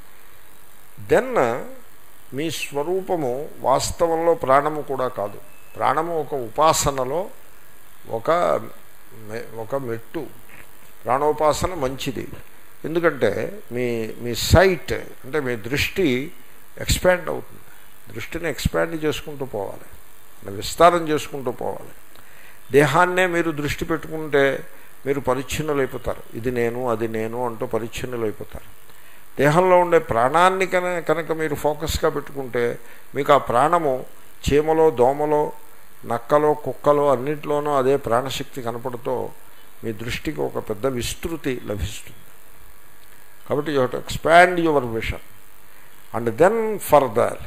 దెన్ మీ స్వరూపము వాస్తవంలో ప్రాణము కూడా కాదు ప్రాణము ఒక ఉపాసనలో ఒక మె- ఒక మెట్టు ప్రాణోపాసన మంచిది ఎందుకంటే మీ మీ సైట్ అంటే మీ దృష్టి ఎక్స్పాండ్ అవుతుంది దృష్టిని ఎక్స్పాండ్ చేసుకుంటూ పోవాలి విస్తారం చేసుకుంటూ పోవాలి దేహాన్నే మీరు దృష్టి పెట్టుకుంటే మీరు పరిచ్ఛిన్నులైపోతారు ఇది నేను అది నేను అంటూ పరిచ్ఛిన్నులైపోతారు దేహంలో ఉండే ప్రాణాన్ని కన కనుక మీరు ఫోకస్గా పెట్టుకుంటే మీకు ఆ ప్రాణము చీమలో దోమలో నక్కలో కుక్కలో అన్నింటిలోనూ అదే ప్రాణశక్తి కనపడుతూ మీ దృష్టికి ఒక పెద్ద విస్తృతి లభిస్తుంది కాబట్టి you had expand your vision and then further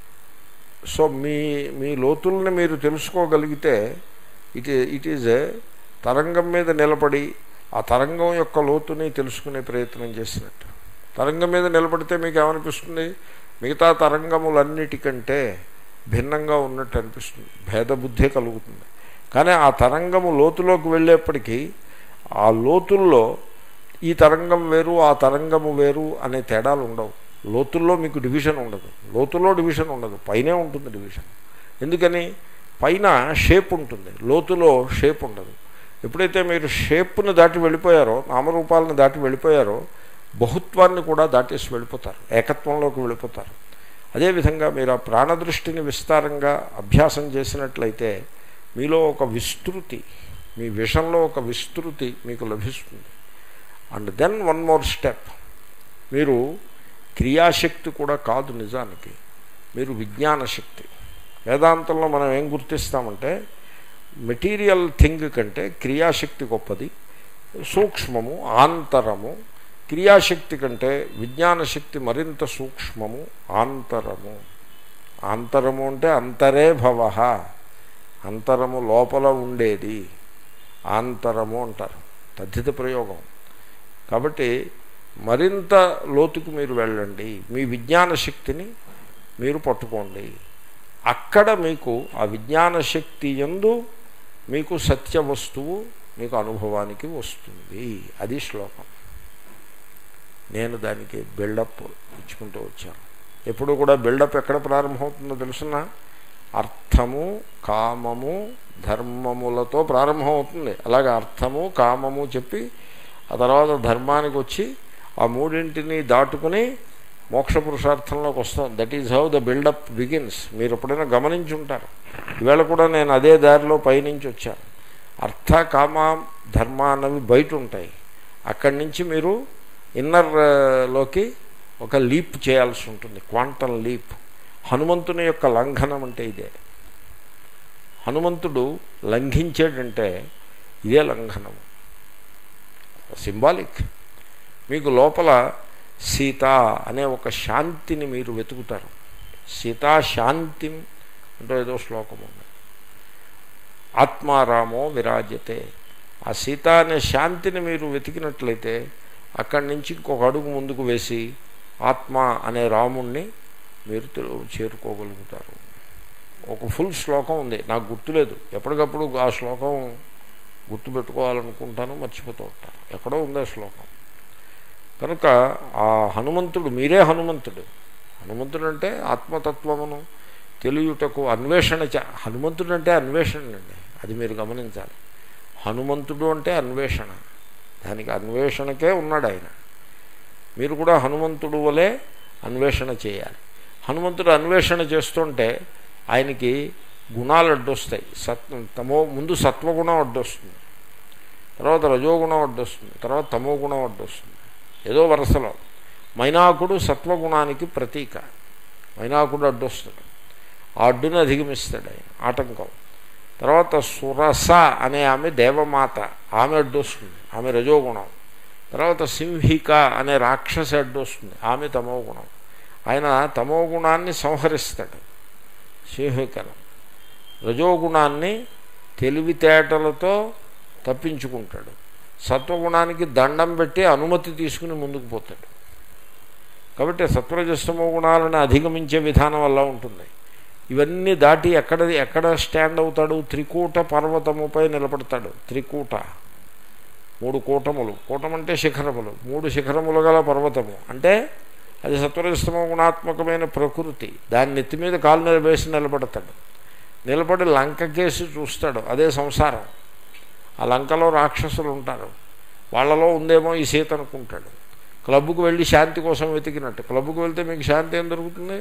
so మీ మీ లోతుల్ని మీరు తెలుసుకోగలిగితే ఇట్ ఇట్ ఈజ్ తరంగం మీద నిలబడి ఆ తరంగం యొక్క లోతుని తెలుసుకునే ప్రయత్నం చేసినట్టు తరంగం మీద నిలబడితే మీకు ఏమనిపిస్తుంది మిగతా తరంగములన్నిటికంటే భిన్నంగా ఉన్నట్టు అనిపిస్తుంది భేదబుద్ధి కలుగుతుంది కానీ ఆ తరంగము లోతులోకి వెళ్ళేప్పటికీ ఆ లోతుల్లో ఈ తరంగం వేరు ఆ తరంగము వేరు అనే తేడాలు ఉండవు లోతుల్లో మీకు డివిజన్ ఉండదు లోతుల్లో డివిజన్ ఉండదు పైనే ఉంటుంది డివిజన్ ఎందుకని పైన షేప్ ఉంటుంది లోతులో షేప్ ఉండదు ఎప్పుడైతే మీరు షేప్ను దాటి వెళ్ళిపోయారో నామరూపాలను దాటి వెళ్ళిపోయారో బహుత్వాన్ని కూడా దాటేసి వెళ్ళిపోతారు ఏకత్వంలోకి వెళ్ళిపోతారు అదేవిధంగా మీరు ఆ ప్రాణదృష్టిని విస్తారంగా అభ్యాసం చేసినట్లయితే మీలో ఒక విస్తృతి మీ విషంలో ఒక విస్తృతి మీకు లభిస్తుంది and then one more step మీరు క్రియాశక్తి కూడా కాదు నిజానికి మీరు విజ్ఞాన శక్తి వేదాంతంలో మనం ఏం గుర్తిస్తామంటే మెటీరియల్ థింగ్ కంటే క్రియాశక్తి గొప్పది సూక్ష్మము ఆంతరము క్రియాశక్తి కంటే విజ్ఞాన శక్తి మరింత సూక్ష్మము ఆంతరము ఆంతరము అంటే అంతరే భవ అంతరము లోపల ఉండేది ఆంతరము అంటారు తద్ధిత ప్రయోగం కాబట్టి మరింత లోతుకు మీరు వెళ్ళండి మీ విజ్ఞాన శక్తిని మీరు పట్టుకోండి అక్కడ మీకు ఆ విజ్ఞాన శక్తి ఎందు మీకు సత్య వస్తువు మీకు అనుభవానికి వస్తుంది అది శ్లోకం నేను దానికి బిల్డప్ ఇచ్చుకుంటూ వచ్చాను ఎప్పుడు కూడా బిల్డప్ ఎక్కడ ప్రారంభమవుతుందో తెలుసిన అర్థము కామము ధర్మములతో ప్రారంభమవుతుంది అలాగే అర్థము కామము చెప్పి ఆ తర్వాత ధర్మానికి వచ్చి ఆ మూడింటిని దాటుకుని మోక్ష పురుషార్థంలోకి వస్తాం that is how the buildup begins మీరు ఎప్పుడైనా గమనించి ఉంటారు ఈవేళ కూడా నేను అదే దారిలో పైనుంచి వచ్చాను అర్థ కామ ధర్మ అన్నవి బయట ఉంటాయి అక్కడి నుంచి మీరు ఇన్నర్ లోకి ఒక లీప్ చేయాల్సి ఉంటుంది క్వాంటమ్ లీప్ హనుమంతుని యొక్క లంఘనం అంటే ఇదే హనుమంతుడు లంఘించాడంటే ఇదే లంఘనం సింబాలిక్ మీకు లోపల సీత అనే ఒక శాంతిని మీరు వెతుకుతారు సీతా శాంతి అంటే ఏదో శ్లోకం ఉంది ఆత్మారామో విరాజతే ఆ సీత అనే శాంతిని మీరు వెతికినట్లయితే అక్కడి నుంచి ఇంకొక అడుగు ముందుకు వేసి ఆత్మ అనే రాముణ్ణి మీరు చేరుకోగలుగుతారు ఒక ఫుల్ శ్లోకం ఉంది నాకు గుర్తులేదు ఎప్పటికప్పుడు ఆ శ్లోకం గుర్తుపెట్టుకోవాలనుకుంటాను మర్చిపోతూ ఉంటాను ఎక్కడో ఉంది ఆ శ్లోకం కనుక ఆ హనుమంతుడు మీరే హనుమంతుడు హనుమంతుడు అంటే ఆత్మతత్వమును తెలియుటకు అన్వేషణ చ హనుమంతుడు అంటే అన్వేషణ అండి అది మీరు గమనించాలి హనుమంతుడు అంటే అన్వేషణ దానికి అన్వేషణకే ఉన్నాడు ఆయన మీరు కూడా హనుమంతుడు వలె అన్వేషణ చేయాలి హనుమంతుడు అన్వేషణ చేస్తుంటే ఆయనకి గుణాలు అడ్డొస్తాయి సత్ తమో ముందు సత్వగుణం అడ్డొస్తుంది తర్వాత రజోగుణం అడ్డొస్తుంది తర్వాత తమో గుణం అడ్డొస్తుంది ఏదో వరుసలో మైనాకుడు సత్వగుణానికి ప్రతీక మైనాకుడు అడ్డొస్తాడు ఆ అడ్డుని అధిగమిస్తాడు ఆయన ఆటంకం తర్వాత సురస అనే ఆమె దేవమాత ఆమె అడ్డొస్తుంది ఆమె రజోగుణం తర్వాత సింహిక అనే రాక్షసి అడ్డొస్తుంది ఆమె తమో గుణం ఆయన తమో గుణాన్ని సంహరిస్తాడు సింహికను రజోగుణాన్ని తెలివితేటలతో తప్పించుకుంటాడు సత్వగుణానికి దండం పెట్టి అనుమతి తీసుకుని ముందుకు పోతాడు కాబట్టి సత్వరజస్తమో గుణాలను అధిగమించే విధానం వల్ల ఉంటుంది ఇవన్నీ దాటి ఎక్కడ ఎక్కడ స్టాండ్ అవుతాడు త్రికూట పర్వతముపై నిలబడతాడు త్రికూట మూడు కూటములు కూటం అంటే శిఖరములు మూడు శిఖరములు గల పర్వతము అంటే అది సత్వరజస్తమో గుణాత్మకమైన ప్రకృతి దాని నెత్తి మీద కాలు నిలబేసి నిలబడతాడు నిలబడి లంక కేసి చూస్తాడు అదే సంసారం ఆ లంకలో రాక్షసులు ఉంటారు వాళ్ళలో ఉందేమో ఈ సీత అనుకుంటాడు క్లబ్కు వెళ్ళి శాంతి కోసం వెతికినట్టు క్లబ్కు వెళ్తే మీకు శాంతి ఏం దొరుకుతుంది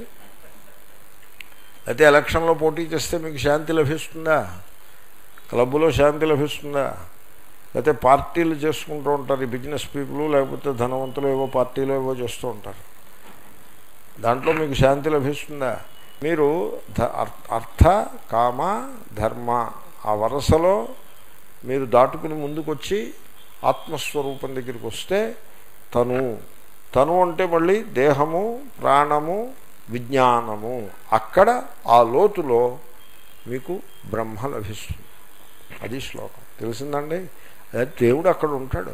అయితే ఎలక్షన్లో పోటీ చేస్తే మీకు శాంతి లభిస్తుందా క్లబ్లో శాంతి లభిస్తుందా లేకపోతే పార్టీలు చేసుకుంటూ ఉంటారు ఈ బిజినెస్ పీపుల్ లేకపోతే ధనవంతులు ఏవో పార్టీలు ఏవో చేస్తూ ఉంటారు దాంట్లో మీకు శాంతి లభిస్తుందా మీరు అర్థ కామ ధర్మ ఆ వరసలో మీరు దాటుకుని ముందుకొచ్చి ఆత్మస్వరూపం దగ్గరికి వస్తే తను తను అంటే మళ్ళీ దేహము ప్రాణము విజ్ఞానము అక్కడ ఆ లోతులో మీకు బ్రహ్మ లభిస్తుంది అది శ్లోకం తెలిసిందండి అదే దేవుడు అక్కడ ఉంటాడు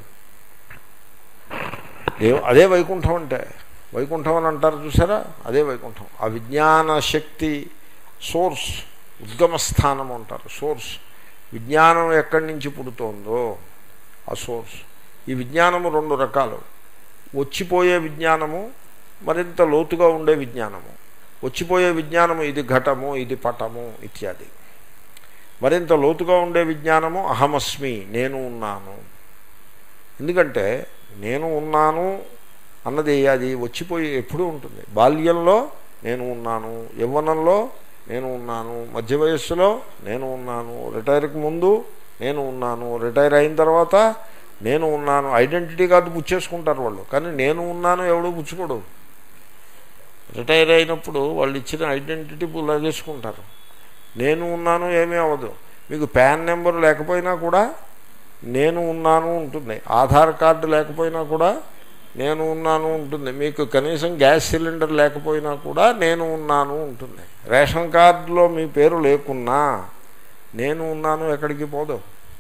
దేవు అదే వైకుంఠం అంటే వైకుంఠం అని అంటారు చూసారా అదే వైకుంఠం ఆ విజ్ఞాన శక్తి సోర్స్ ఉద్గమస్థానం అంటారు సోర్స్ విజ్ఞానం ఎక్కడి నుంచి పుడుతోందో ఆ సోర్స్ ఈ విజ్ఞానము రెండు రకాలు వచ్చిపోయే విజ్ఞానము మరింత లోతుగా ఉండే విజ్ఞానము వచ్చిపోయే విజ్ఞానము ఇది ఘటము ఇది పటము ఇత్యాది మరింత లోతుగా ఉండే విజ్ఞానము అహమస్మి నేను ఉన్నాను ఎందుకంటే నేను ఉన్నాను అన్నది అది వచ్చిపోయి ఎప్పుడూ ఉంటుంది బాల్యంలో నేను ఉన్నాను యవ్వనంలో నేను ఉన్నాను మధ్య వయస్సులో నేను ఉన్నాను రిటైర్కి ముందు నేను ఉన్నాను రిటైర్ అయిన తర్వాత నేను ఉన్నాను ఐడెంటిటీ కార్డు పుచ్చేసుకుంటారు వాళ్ళు కానీ నేను ఉన్నాను ఎవడో పుచ్చుకోడు రిటైర్ అయినప్పుడు వాళ్ళు ఇచ్చిన ఐడెంటిటీ లాగేసుకుంటారు నేను ఉన్నాను ఏమీ అవ్వదు మీకు ప్యాన్ నెంబర్ లేకపోయినా కూడా నేను ఉన్నాను ఉంటుంది ఆధార్ కార్డు లేకపోయినా కూడా నేను ఉన్నాను ఉంటుంది మీకు కనీసం గ్యాస్ సిలిండర్ లేకపోయినా కూడా నేను ఉన్నాను ఉంటుంది రేషన్ కార్డులో మీ పేరు లేకున్నా నేను ఉన్నాను ఎక్కడికి పోదు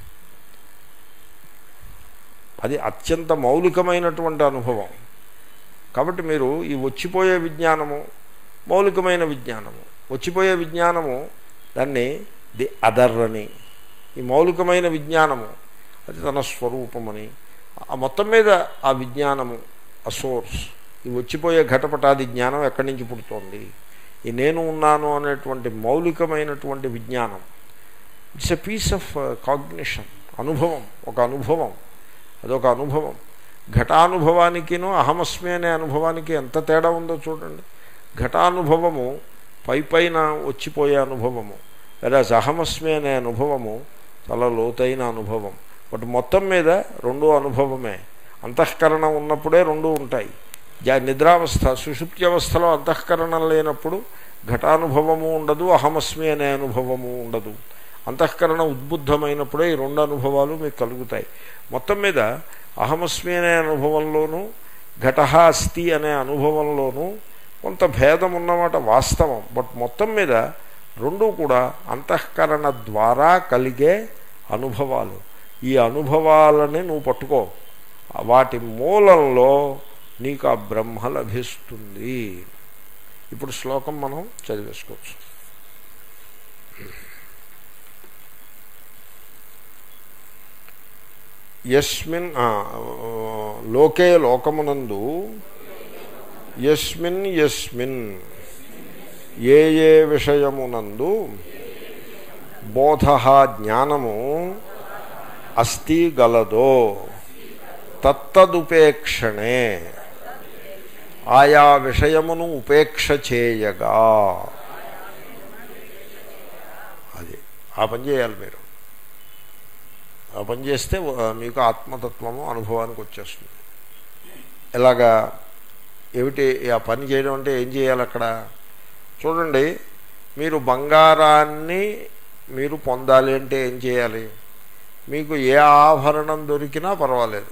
అది అత్యంత మౌలికమైనటువంటి అనుభవం కాబట్టి మీరు ఈ వచ్చిపోయే విజ్ఞానము మౌలికమైన విజ్ఞానము వచ్చిపోయే విజ్ఞానము దాన్ని ది అదర్ అని ఈ మౌలికమైన విజ్ఞానము అది తన స్వరూపమని ఆ మొత్తం మీద ఆ విజ్ఞానము ఆ సోర్స్ ఈ వచ్చిపోయే ఘటపటాది జ్ఞానం ఎక్కడి నుంచి పుడుతోంది ఈ నేను ఉన్నాను అనేటువంటి మౌలికమైనటువంటి విజ్ఞానం it's a piece of cognition అనుభవం ఒక అనుభవం అదొక అనుభవం ఘటానుభవానికిను అహమస్మి అనే అనుభవానికి ఎంత తేడా ఉందో చూడండి ఘటానుభవము పై పైన వచ్చిపోయే అనుభవము లేదా అహమస్మి అనే అనుభవము చాలా లోతైన అనుభవం బట్ మొత్తం మీద రెండు అనుభవమే అంతఃకరణం ఉన్నప్పుడే రెండు ఉంటాయి జా నిద్రావస్థ సుషుప్తి అవస్థలో అంతఃకరణం లేనప్పుడు ఘటానుభవము ఉండదు అహమస్మి అనే అనుభవము ఉండదు అంతఃకరణ ఉద్బుద్ధమైనప్పుడే ఈ రెండు అనుభవాలు మీకు కలుగుతాయి మొత్తం మీద అహమస్మి అనే అనుభవంలోనూ ఘట అస్థి అనే అనుభవంలోనూ కొంత భేదం ఉన్నమాట వాస్తవం బట్ మొత్తం మీద రెండూ కూడా అంతఃకరణ ద్వారా కలిగే అనుభవాలు ఈ అనుభవాలని నువ్వు పట్టుకో వాటి మూలంలో నీకు ఆ బ్రహ్మ లభిస్తుంది ఇప్పుడు శ్లోకం మనం చదివేసుకోవచ్చు యస్మిన్ లోకే లోకమునందు యస్మిన్ యస్మిన్ ఏ ఏ విషయమునందు బోధ జ్ఞానము అస్తి గలదో తత్తదుపేక్షణే ఆయా విషయమును ఉపేక్ష చేయగా అది ఆ పని చేయాలి మీరు ఆ పని చేస్తే మీకు ఆత్మతత్వము అనుభవానికి వచ్చేస్తుంది ఎలాగా ఏమిటి ఆ పని చేయడం అంటే ఏం చేయాలి అక్కడ చూడండి మీరు బంగారాన్ని మీరు పొందాలి అంటే ఏం చేయాలి మీకు ఏ ఆభరణం దొరికినా పర్వాలేదు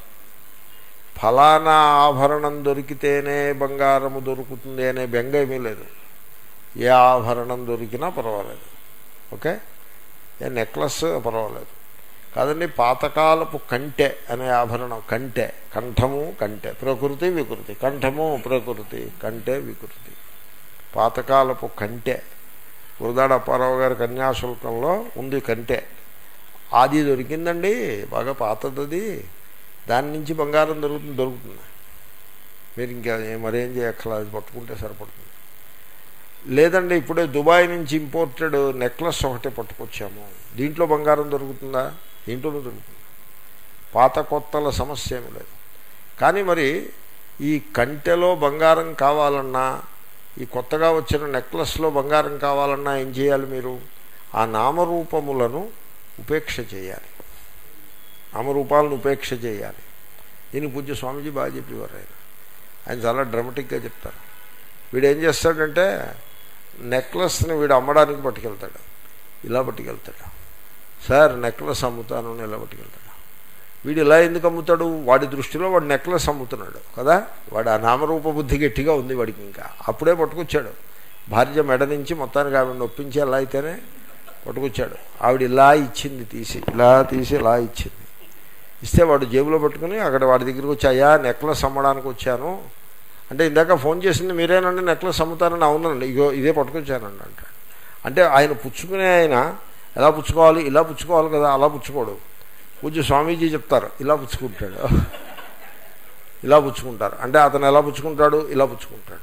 ఫలానా ఆభరణం దొరికితేనే బంగారము దొరుకుతుంది అనే బెంగ ఏమీ లేదు ఏ ఆభరణం దొరికినా పర్వాలేదు ఓకే ఏ నెక్లెస్ పర్వాలేదు కాదండి పాతకాలపు కంటె అనే ఆభరణం కంటె కంఠము కంటె ప్రకృతి వికృతి కంఠము ప్రకృతి కంటె వికృతి పాతకాలపు కంటె గురదాడ అప్పారావు గారి కన్యాశుల్కంలో ఉంది కంటె అది దొరికిందండి బాగా పాతది దాని నుంచి బంగారం దొరుకుతుంది దొరుకుతుంది మీరు ఇంకా మరేం చేయక్కల అది పట్టుకుంటే సరిపడుతుంది లేదండి ఇప్పుడే దుబాయ్ నుంచి ఇంపోర్టెడ్ నెక్లెస్ ఒకటే పట్టుకొచ్చాము దీంట్లో బంగారం దొరుకుతుందా దీంట్లోనూ దొరుకుతుంది పాత కొత్తల సమస్య ఏమి లేదు కానీ మరి ఈ కంటెలో బంగారం కావాలన్నా ఈ కొత్తగా వచ్చిన నెక్లెస్లో బంగారం కావాలన్నా ఏం చేయాలి మీరు ఆ నామరూపములను ఉపేక్ష చేయాలి నామరూపాలను ఉపేక్ష చేయాలి దీని పూజ్య స్వామీజీ బాగా చెప్పేవారు ఆయన ఆయన చాలా డ్రమటిక్గా చెప్తారు వీడు ఏం చేస్తాడంటే నెక్లెస్ని వీడు అమ్మడానికి పట్టుకెళ్తాడు ఇలా పట్టుకెళ్తాడు సార్ నెక్లెస్ అమ్ముతాను ఇలా పట్టుకెళ్తాడు వీడు ఇలా ఎందుకు అమ్ముతాడు వాడి దృష్టిలో వాడు నెక్లెస్ అమ్ముతున్నాడు కదా వాడు ఆ నామరూప బుద్ధి గట్టిగా ఉంది వాడికి ఇంకా అప్పుడే పట్టుకొచ్చాడు భార్య మెడ నుంచి మొత్తానికి ఆవిడ ఒప్పించి ఎలా అయితేనే పట్టుకొచ్చాడు ఆవిడ ఇలా ఇచ్చింది తీసి ఇలా తీసి ఇలా ఇచ్చింది ఇస్తే వాడు జేబులో పెట్టుకుని అక్కడ వాడి దగ్గరికి వచ్చి అయ్యా నెక్లెస్ అమ్మడానికి వచ్చాను అంటే ఇందాక ఫోన్ చేసింది మీరేనండి నెక్లెస్ అమ్ముతానని అవునండి ఇగో ఇదే పట్టుకొచ్చానండి అంటాడు అంటే ఆయన పుచ్చుకునే ఆయన ఎలా పుచ్చుకోవాలి ఇలా పుచ్చుకోవాలి కదా అలా పుచ్చుకోడు పూజ్య స్వామీజీ చెప్తారు ఇలా పుచ్చుకుంటాడు ఇలా పుచ్చుకుంటారు అంటే అతను ఎలా పుచ్చుకుంటాడు ఇలా పుచ్చుకుంటాడు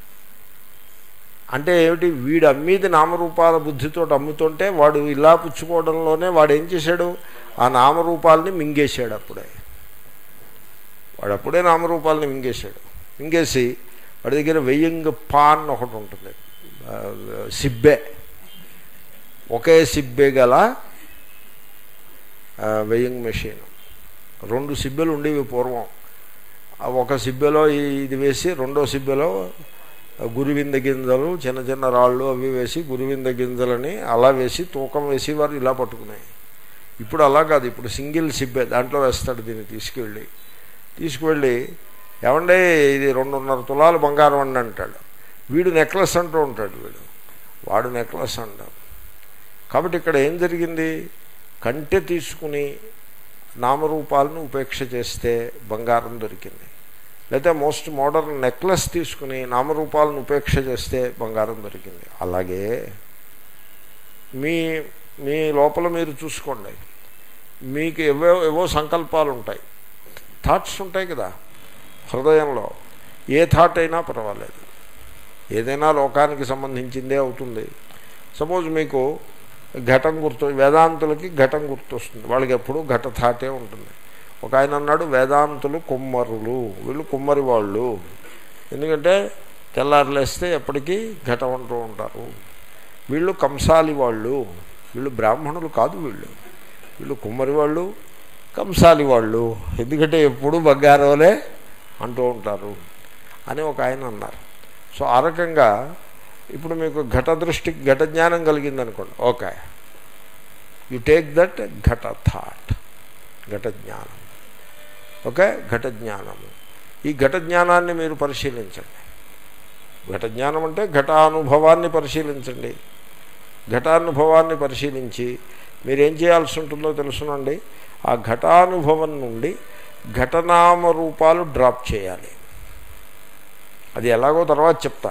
అంటే ఏమిటి వీడు అమ్మీది నామరూపాల బుద్ధితో అమ్ముతుంటే వాడు ఇలా పుచ్చుకోవడంలోనే వాడు ఏం చేశాడు ఆ నామరూపాలని మింగేశాడు అప్పుడే వాడు అప్పుడే నామరూపాలని మింగేశాడు మింగేసి వాడి దగ్గర వెయ్యింగ్ పాన్ ఒకటి ఉంటుంది సిబ్బే ఒకే సిబ్బే గల వెయ్యింగ్ మెషిన్ రెండు సిబ్బెలు ఉండేవి పూర్వం ఒక సిబ్బెలో ఇది వేసి రెండో సిబ్బెలో గురివింద గింజలు చిన్న చిన్న రాళ్ళు అవి వేసి గురివింద గింజలని అలా వేసి తూకం వేసి వారు ఇలా పట్టుకున్నాయి ఇప్పుడు అలా కాదు ఇప్పుడు సింగిల్ సిబ్బే దాంట్లో వేస్తాడు దీన్ని తీసుకువెళ్ళి తీసుకువెళ్ళి ఏమండే ఇది రెండున్నర తులాలు బంగారం అండి అంటాడు వీడు నెక్లెస్ అంటూ ఉంటాడు వీడు వాడు నెక్లెస్ అంటాడు కాబట్టి ఇక్కడ ఏం జరిగింది కంటె తీసుకుని నామరూపాలను ఉపేక్ష చేస్తే బంగారం దొరికింది లేకపోతే మోస్ట్ మోడర్న్ నెక్లెస్ తీసుకుని నామరూపాలను ఉపేక్ష చేస్తే బంగారం దొరికింది అలాగే మీ మీ లోపల మీరు చూసుకోండి మీకు ఏవో ఏవో సంకల్పాలు ఉంటాయి థాట్స్ ఉంటాయి కదా హృదయంలో ఏ థాట్ అయినా పర్వాలేదు ఏదైనా లోకానికి సంబంధించిందే అవుతుంది సపోజ్ మీకు ఘటం గుర్తు వేదాంతులకి ఘటం గుర్తొస్తుంది వాళ్ళకి ఎప్పుడూ ఘట థాటే ఉంటుంది ఒక ఆయన అన్నాడు వేదాంతులు కుమ్మరులు వీళ్ళు కుమ్మరి వాళ్ళు ఎందుకంటే తెల్లారులేస్తే ఎప్పటికీ ఘటం అంటూ ఉంటారు వీళ్ళు కంసాలి వాళ్ళు వీళ్ళు బ్రాహ్మణులు కాదు వీళ్ళు వీళ్ళు కుమ్మరి వాళ్ళు కంసాలి వాళ్ళు ఎందుకంటే ఎప్పుడు బంగారంలే అంటూ ఉంటారు అని ఒక ఆయన అన్నారు సో ఆ రకంగా ఇప్పుడు మీకు ఘట దృష్టి ఘట జ్ఞానం కలిగిందనుకోండి ఓకే యు టేక్ దట్ ఘట థాట్ ఘట జ్ఞానం ఓకే ఘట జ్ఞానము ఈ ఘట జ్ఞానాన్ని మీరు పరిశీలించండి ఘట జ్ఞానం అంటే ఘటానుభవాన్ని పరిశీలించండి ఘటానుభవాన్ని పరిశీలించి మీరేం చేయాల్సి ఉంటుందో తెలుసునండి ఆ ఘటానుభవం నుండి ఘటనామ రూపాలు డ్రాప్ చేయాలి అది ఎలాగో తర్వాత చెప్తా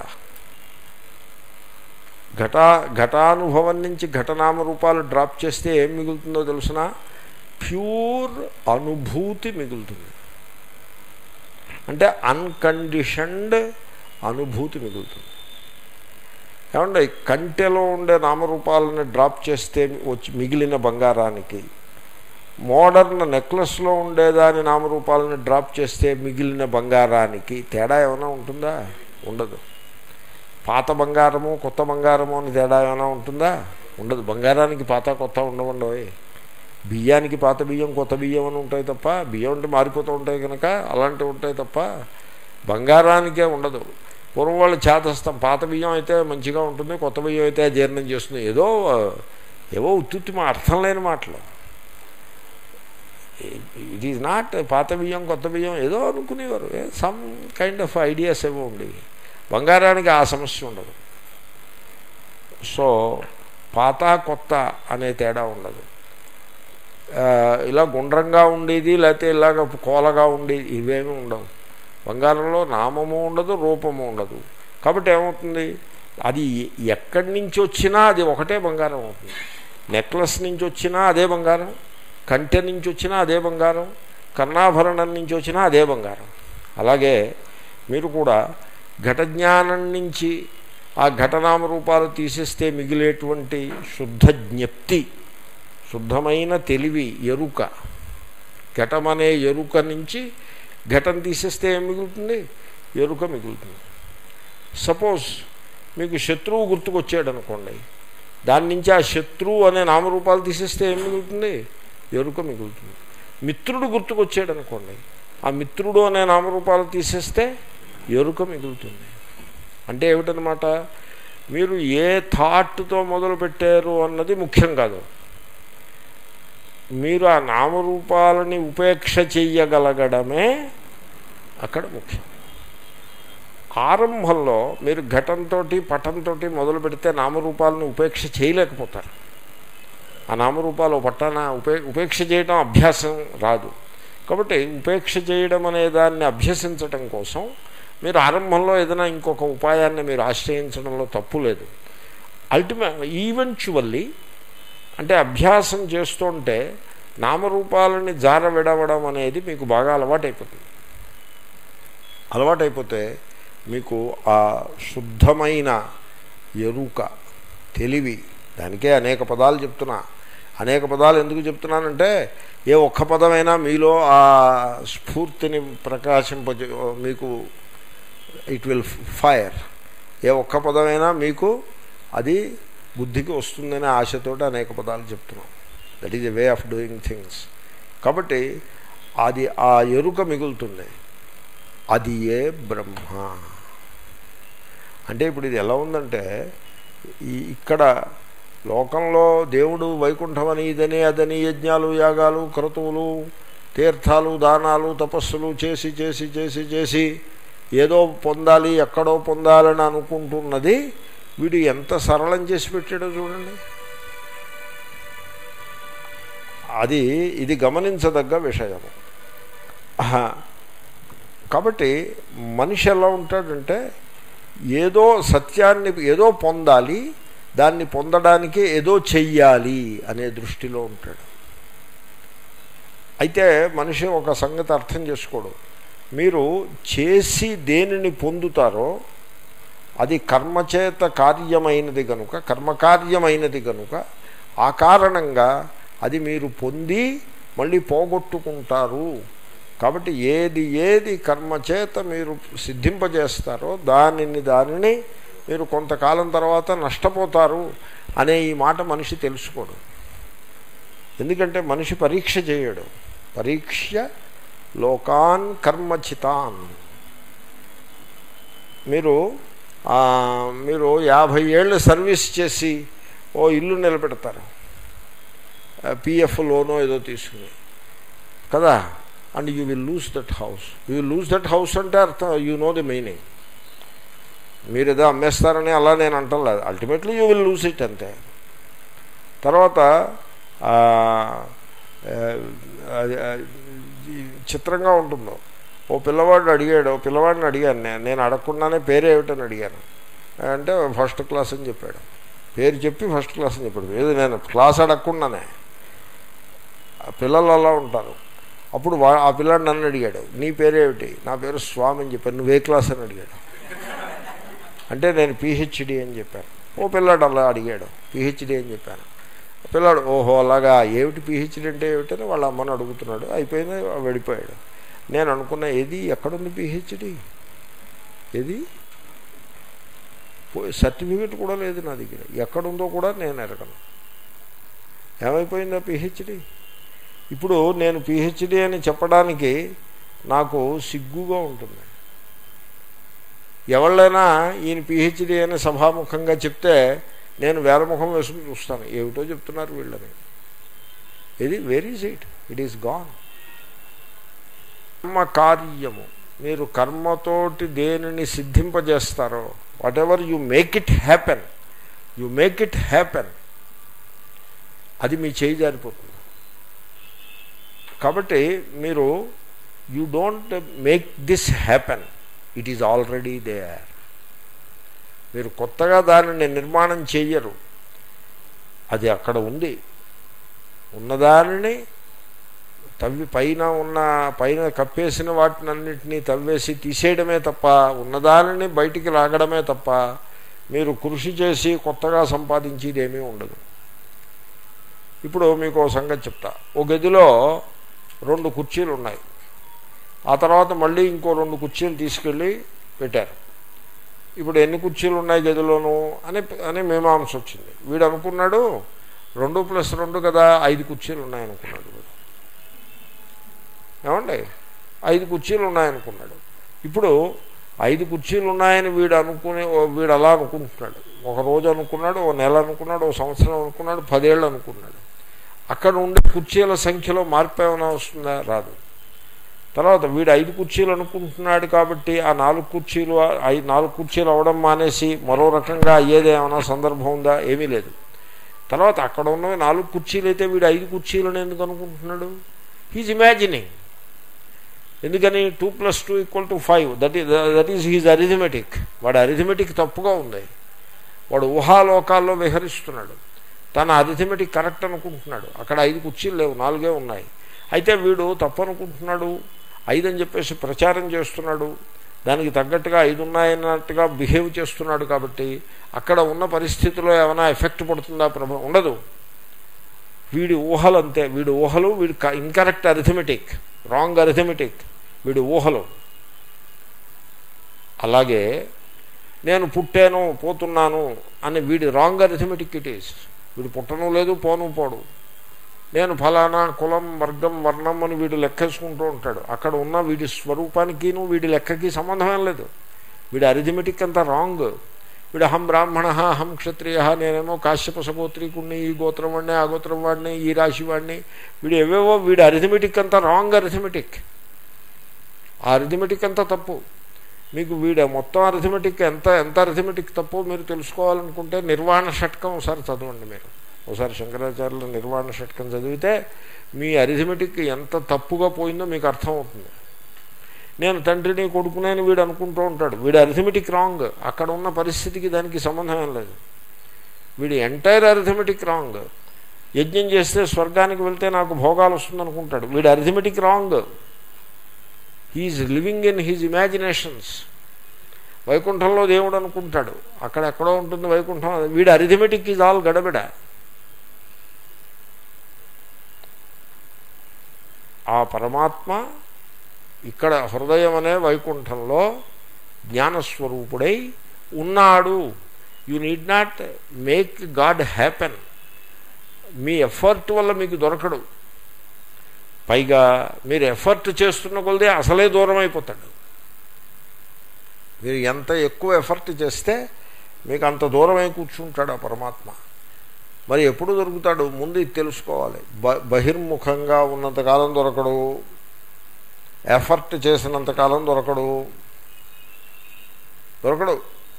ఘట ఘటానుభవం నుంచి ఘటనామ రూపాలు డ్రాప్ చేస్తే ఏం మిగులుతుందో తెలుసిన ప్యూర్ అనుభూతి మిగులుతుంది అంటే అన్కండిషన్డ్ అనుభూతి మిగులుతుంది ఏమంటే కంటెలో ఉండే నామరూపాలను డ్రాప్ చేస్తే వచ్చి మిగిలిన బంగారానికి మోడర్న్ నెక్లెస్లో ఉండేదాని నామరూపాలను డ్రాప్ చేస్తే మిగిలిన బంగారానికి తేడా ఏమైనా ఉంటుందా ఉండదు పాత బంగారము కొత్త బంగారము అని తేడా ఏమైనా ఉంటుందా ఉండదు బంగారానికి పాత కొత్త ఉండవండి బియ్యానికి పాత బియ్యం కొత్త బియ్యం అని ఉంటాయి తప్ప బియ్యం అంటే మారిపోతూ ఉంటాయి కనుక అలాంటివి ఉంటాయి తప్ప బంగారానికే ఉండదు పూర్వం వాళ్ళు చేతస్తాం పాత బియ్యం అయితే మంచిగా ఉంటుంది కొత్త బియ్యం అయితే జీర్ణం చేస్తుంది ఏదో ఏవో ఉత్తుత్తి మా అర్థం లేని మాటలు ఇట్ ఈజ్ నాట్ పాత బియ్యం కొత్త బియ్యం ఏదో అనుకునేవారు సమ్ కైండ్ ఆఫ్ ఐడియాస్ ఏవో ఉండేవి బంగారానికి ఆ సమస్య ఉండదు సో పాత కొత్త అనే తేడా ఉండదు ఇలా గుండ్రంగా ఉండేది లేకపోతే ఇలాగ కోలగా ఉండేది ఇవేమీ ఉండవు బంగారంలో నామము ఉండదు రూపము ఉండదు కాబట్టి ఏమవుతుంది అది ఎక్కడి నుంచి వచ్చినా అది ఒకటే బంగారం అవుతుంది నెక్లెస్ నుంచి వచ్చినా అదే బంగారం కంటె నుంచి వచ్చినా అదే బంగారం కర్ణాభరణం నుంచి వచ్చినా అదే బంగారం అలాగే మీరు కూడా ఘట జ్ఞానం నుంచి ఆ ఘటనామ రూపాలు తీసేస్తే మిగిలేటువంటి శుద్ధ జ్ఞప్తి శుద్ధమైన తెలివి ఎరుక ఘటమనే ఎరుక నుంచి ఘటం తీసేస్తే ఏం మిగులుతుంది ఎరుక మిగులుతుంది సపోజ్ మీకు శత్రువు గుర్తుకొచ్చాడు అనుకోండి దాని నుంచి ఆ శత్రువు అనే నామరూపాలు తీసేస్తే ఏం మిగులుతుంది ఎరుక మిగులుతుంది మిత్రుడు గుర్తుకొచ్చాడు అనుకోండి ఆ మిత్రుడు అనే నామరూపాలు తీసేస్తే ఎరుక మిగులుతుంది అంటే ఏమిటనమాట మీరు ఏ థాట్తో మొదలు పెట్టారు అన్నది ముఖ్యం కాదు మీరు ఆ నామరూపాలని ఉపేక్ష చెయ్యగలగడమే అక్కడ ముఖ్యం ఆరంభంలో మీరు ఘటంతో పటంతో మొదలు పెడితే నామరూపాలను ఉపేక్ష చేయలేకపోతారు ఆ నామరూపాలు పట్టాన ఉపే ఉపేక్ష చేయడం అభ్యాసం రాదు కాబట్టి ఉపేక్ష చేయడం అనే దాన్ని అభ్యసించటం కోసం మీరు ఆరంభంలో ఏదైనా ఇంకొక ఉపాయాన్ని మీరు ఆశ్రయించడంలో తప్పు లేదు అల్టిమే ఈవెంచువల్లీ అంటే అభ్యాసం చేస్తుంటే నామరూపాలని జార విడవడం అనేది మీకు బాగా అలవాటైపోతుంది అలవాటైపోతే మీకు ఆ శుద్ధమైన ఎరుక తెలివి దానికే అనేక పదాలు చెప్తున్నా అనేక పదాలు ఎందుకు చెప్తున్నానంటే ఏ ఒక్క పదమైనా మీలో ఆ స్ఫూర్తిని ప్రకాశింప మీకు ఇట్ విల్ ఫైర్ ఏ ఒక్క పదమైనా మీకు అది బుద్ధికి వస్తుందనే ఆశతోటి అనేక పదాలు చెప్తున్నాం that is a way of doing things కాబట్టి అది ఆ ఎరుక మిగులుతుంది అది ఏ బ్రహ్మ అంటే ఇప్పుడు ఇది ఎలా ఉందంటే ఈ ఇక్కడ లోకంలో దేవుడు వైకుంఠం అని ఇదని అదని యజ్ఞాలు యాగాలు క్రతువులు తీర్థాలు దానాలు తపస్సులు చేసి చేసి చేసి చేసి ఏదో పొందాలి ఎక్కడో పొందాలని అనుకుంటున్నది వీడు ఎంత సరళం చేసి పెట్టాడో చూడండి అది ఇది గమనించదగ్గ విషయము కాబట్టి మనిషి ఎలా ఉంటాడంటే ఏదో సత్యాన్ని ఏదో పొందాలి దాన్ని పొందడానికి ఏదో చెయ్యాలి అనే దృష్టిలో ఉంటాడు అయితే మనిషి ఒక సంగతి అర్థం చేసుకోడు మీరు చేసి దేనిని పొందుతారో అది కర్మచేత కార్యమైనది కనుక కర్మకార్యమైనది కనుక ఆ కారణంగా అది మీరు పొంది మళ్ళీ పోగొట్టుకుంటారు కాబట్టి ఏది ఏది కర్మ చేత మీరు సిద్ధింపజేస్తారో దానిని దానిని మీరు కొంతకాలం తర్వాత నష్టపోతారు అనే ఈ మాట మనిషి తెలుసుకోడు ఎందుకంటే మనిషి పరీక్ష చేయడు పరీక్ష లోకాన్ కర్మచితాన్ మీరు ఆ, మీరు యాభై ఏళ్ళు సర్వీస్ చేసి ఓ ఇల్లు నిలబెడతారు పిఎఫ్ లోనో ఏదో తీసుకుని కదా and you will lose that house you will lose that house అంటే అర్థం యూ నో ది మీనింగ్ మీరు ఏదో అమ్మేస్తారని అలా నేను అంటలేదు ultimately you will lose it అంతే తర్వాత ఆ, ఆ, అది, ఆ, ఈ చిత్రంగా ఉంటుందో ఓ పిల్లవాడు అడిగాడు ఓ పిల్లవాడిని అడిగాను నేను నేను అడగకుండానే పేరేమిటని అడిగాను అంటే ఫస్ట్ క్లాస్ అని చెప్పాడు పేరు చెప్పి ఫస్ట్ క్లాస్ అని చెప్పాడు ఏది నేను క్లాస్ అడగకుండానే ఆ పిల్లలు అలా ఉంటారు అప్పుడు వా ఆ పిల్లాడు నన్ను అడిగాడు నీ పేరేమిటి నా పేరు స్వామి అని చెప్పాను నువ్వే క్లాస్ అని అడిగాడు అంటే నేను పిహెచ్డి అని చెప్పాను ఓ పిల్లాడు అలా అడిగాడు పిహెచ్డి అని చెప్పాను పిల్లాడు ఓహో అలాగా ఏమిటి పిహెచ్డి అంటే ఏమిటని వాళ్ళ అమ్మని అడుగుతున్నాడు అయిపోయింది వెళ్ళిపోయాడు నేను అనుకున్నా ఏది ఎక్కడుంది పిహెచ్డి ఏది సర్టిఫికెట్ కూడా లేదు నా దగ్గర ఎక్కడుందో కూడా నేను ఎరగను ఏమైపోయిందా పిహెచ్డి ఇప్పుడు నేను పిహెచ్డి అని చెప్పడానికి నాకు సిగ్గుగా ఉంటుంది ఎవళ్ళైనా ఈయన పిహెచ్డి అని సభాముఖంగా చెప్తే నేను వేలముఖం వేసుకుని చూస్తాను ఏమిటో చెప్తున్నారు వీళ్ళని ఇది very seat it is gone కర్మ కార్యము మీరు కర్మతోటి దేనిని సిద్ధింపజేస్తారో whatever you make it happen you make it happen అది మీ చేయి జారిపోతుంది కాబట్టి మీరు you don't make this happen it is already there మీరు కొత్తగా దానిని నిర్మాణం చెయ్యరు అది అక్కడ ఉంది ఉన్నదానిని తవ్వి పైన ఉన్న పైన కప్పేసిన వాటినన్నింటినీ తవ్వేసి తీసేయడమే తప్ప ఉన్నదానిని బయటికి లాగడమే తప్ప మీరు కృషి చేసి కొత్తగా సంపాదించేది ఏమీ ఉండదు ఇప్పుడు మీకు ఓ సంగతి చెప్తా ఓ గదిలో రెండు కుర్చీలు ఉన్నాయి ఆ తర్వాత మళ్ళీ ఇంకో రెండు కుర్చీలు తీసుకెళ్ళి పెట్టారు ఇప్పుడు ఎన్ని కుర్చీలు ఉన్నాయి గదిలోను అని అని మీమాంస వచ్చింది వీడు అనుకున్నాడు రెండు ప్లస్ రెండు కదా ఐదు కుర్చీలు ఉన్నాయనుకున్నాడు వీడు ఏమండి ఐదు కుర్చీలు ఉన్నాయనుకున్నాడు ఇప్పుడు ఐదు కుర్చీలు ఉన్నాయని వీడు అనుకునే ఓ- వీడు అలా అనుకుంటున్నాడు ఒక రోజు అనుకున్నాడు ఓ నెల అనుకున్నాడు ఓ సంవత్సరం అనుకున్నాడు పదేళ్ళు అనుకున్నాడు అక్కడ ఉండే కుర్చీల సంఖ్యలో మార్పు ఏమైనా వస్తుందా రాదు తర్వాత వీడు ఐదు కుర్చీలు అనుకుంటున్నాడు కాబట్టి ఆ నాలుగు కుర్చీలు ఐదు నాలుగు కుర్చీలు అవడం మానేసి మరో రకంగా అయ్యేది ఏమైనా సందర్భం ఉందా ఏమీ లేదు తర్వాత అక్కడ ఉన్నవి నాలుగు కుర్చీలు అయితే వీడు ఐదు కుర్చీలను ఎందుకు అనుకుంటున్నాడు హీజ్ ఇమాజినింగ్ ఎందుకని two plus two equal to five that is that is his arithmetic వాడు అరిథమెటిక్ తప్పుగా ఉంది వాడు ఊహాలోకాల్లో విహరిస్తున్నాడు తన అరిథమెటిక్ కరెక్ట్ అనుకుంటున్నాడు అక్కడ ఐదు కుర్చీలు లేవు నాలుగే ఉన్నాయి అయితే వీడు తప్పు అనుకుంటున్నాడు ఐదు అని చెప్పేసి ప్రచారం చేస్తున్నాడు దానికి తగ్గట్టుగా ఐదు ఉన్నాయన్నట్టుగా బిహేవ్ చేస్తున్నాడు కాబట్టి అక్కడ ఉన్న పరిస్థితిలో ఏమైనా ఎఫెక్ట్ పడుతుందా ప్రభావం ఉండదు వీడి ఊహలు అంతే వీడి ఊహలు వీడి ఇన్కరెక్ట్ అరిథమెటిక్ రాంగ్ అరిథమెటిక్ వీడి ఊహలు అలాగే నేను పుట్టాను పోతున్నాను అని వీడి రాంగ్ అరిథమెటిక్ ఇట్ ఈస్ వీడు పుట్టను లేదు పోను పోడు నేను ఫలానా కులం వర్గం వర్ణం అని వీడు లెక్కేసుకుంటూ ఉంటాడు అక్కడ ఉన్న వీడి స్వరూపానికిను వీడి లెక్కకి సంబంధమేం లేదు వీడి అరిథమెటిక్ అంతా రాంగ్ వీడు అహం బ్రాహ్మణ అహం క్షత్రియ నేనేమో కాశ్యప సగోత్రీకుణ్ణి ఈ గోత్రం వాడిని ఆ గోత్రం వాడిని ఈ రాశి వాడిని వీడు ఏవేవో వీడి అరిథమెటిక్ అంతా రాంగ్ అరిథమెటిక్ ఆ అరిథమెటిక్ అంతా తప్పు మీకు వీడ మొత్తం అరిథమెటిక్ ఎంత ఎంత అరిథమెటిక్ తప్పో మీరు తెలుసుకోవాలనుకుంటే నిర్వాణ షట్కం ఒకసారి చదవండి మీరు ఒకసారి శంకరాచార్యుల నిర్వాణ షట్కం చదివితే మీ అరిథమెటిక్ ఎంత తప్పుగా పోయిందో మీకు అర్థమవుతుంది నేను తండ్రిని కొడుకునేని వీడు అనుకుంటూ ఉంటాడు వీడు అరిథమెటిక్ రాంగ్ అక్కడ ఉన్న పరిస్థితికి దానికి సంబంధం ఏం లేదు వీడి ఎంటైర్ అరిథమెటిక్ రాంగ్ యజ్ఞం చేస్తే స్వర్గానికి వెళ్తే నాకు భోగాలు వస్తుందనుకుంటాడు వీడు arithmetic wrong he is living in his imaginations వైకుంఠంలో దేవుడు అనుకుంటాడు అక్కడ ఎక్కడో ఉంటుంది వైకుంఠం వీడు అరిథమెటిక్ ఈజ్ ఆల్ గడబిడ ఆ పరమాత్మ ఇక్కడ హృదయం అనే వైకుంఠంలో జ్ఞానస్వరూపుడై ఉన్నాడు you need not make God happen మీ ఎఫర్ట్ వల్ల మీకు దొరకడు పైగా మీరు ఎఫర్ట్ చేస్తున్న కొలదే అసలే దూరం అయిపోతాడు మీరు ఎంత ఎక్కువ ఎఫర్ట్ చేస్తే మీకు అంత దూరమై కూర్చుంటాడు ఆ పరమాత్మ మరి ఎప్పుడు దొరుకుతాడు ముందు ఇది తెలుసుకోవాలి బ బహిర్ముఖంగా ఉన్నంతకాలం దొరకడు ఎఫర్ట్ చేసినంతకాలం దొరకడు దొరకడు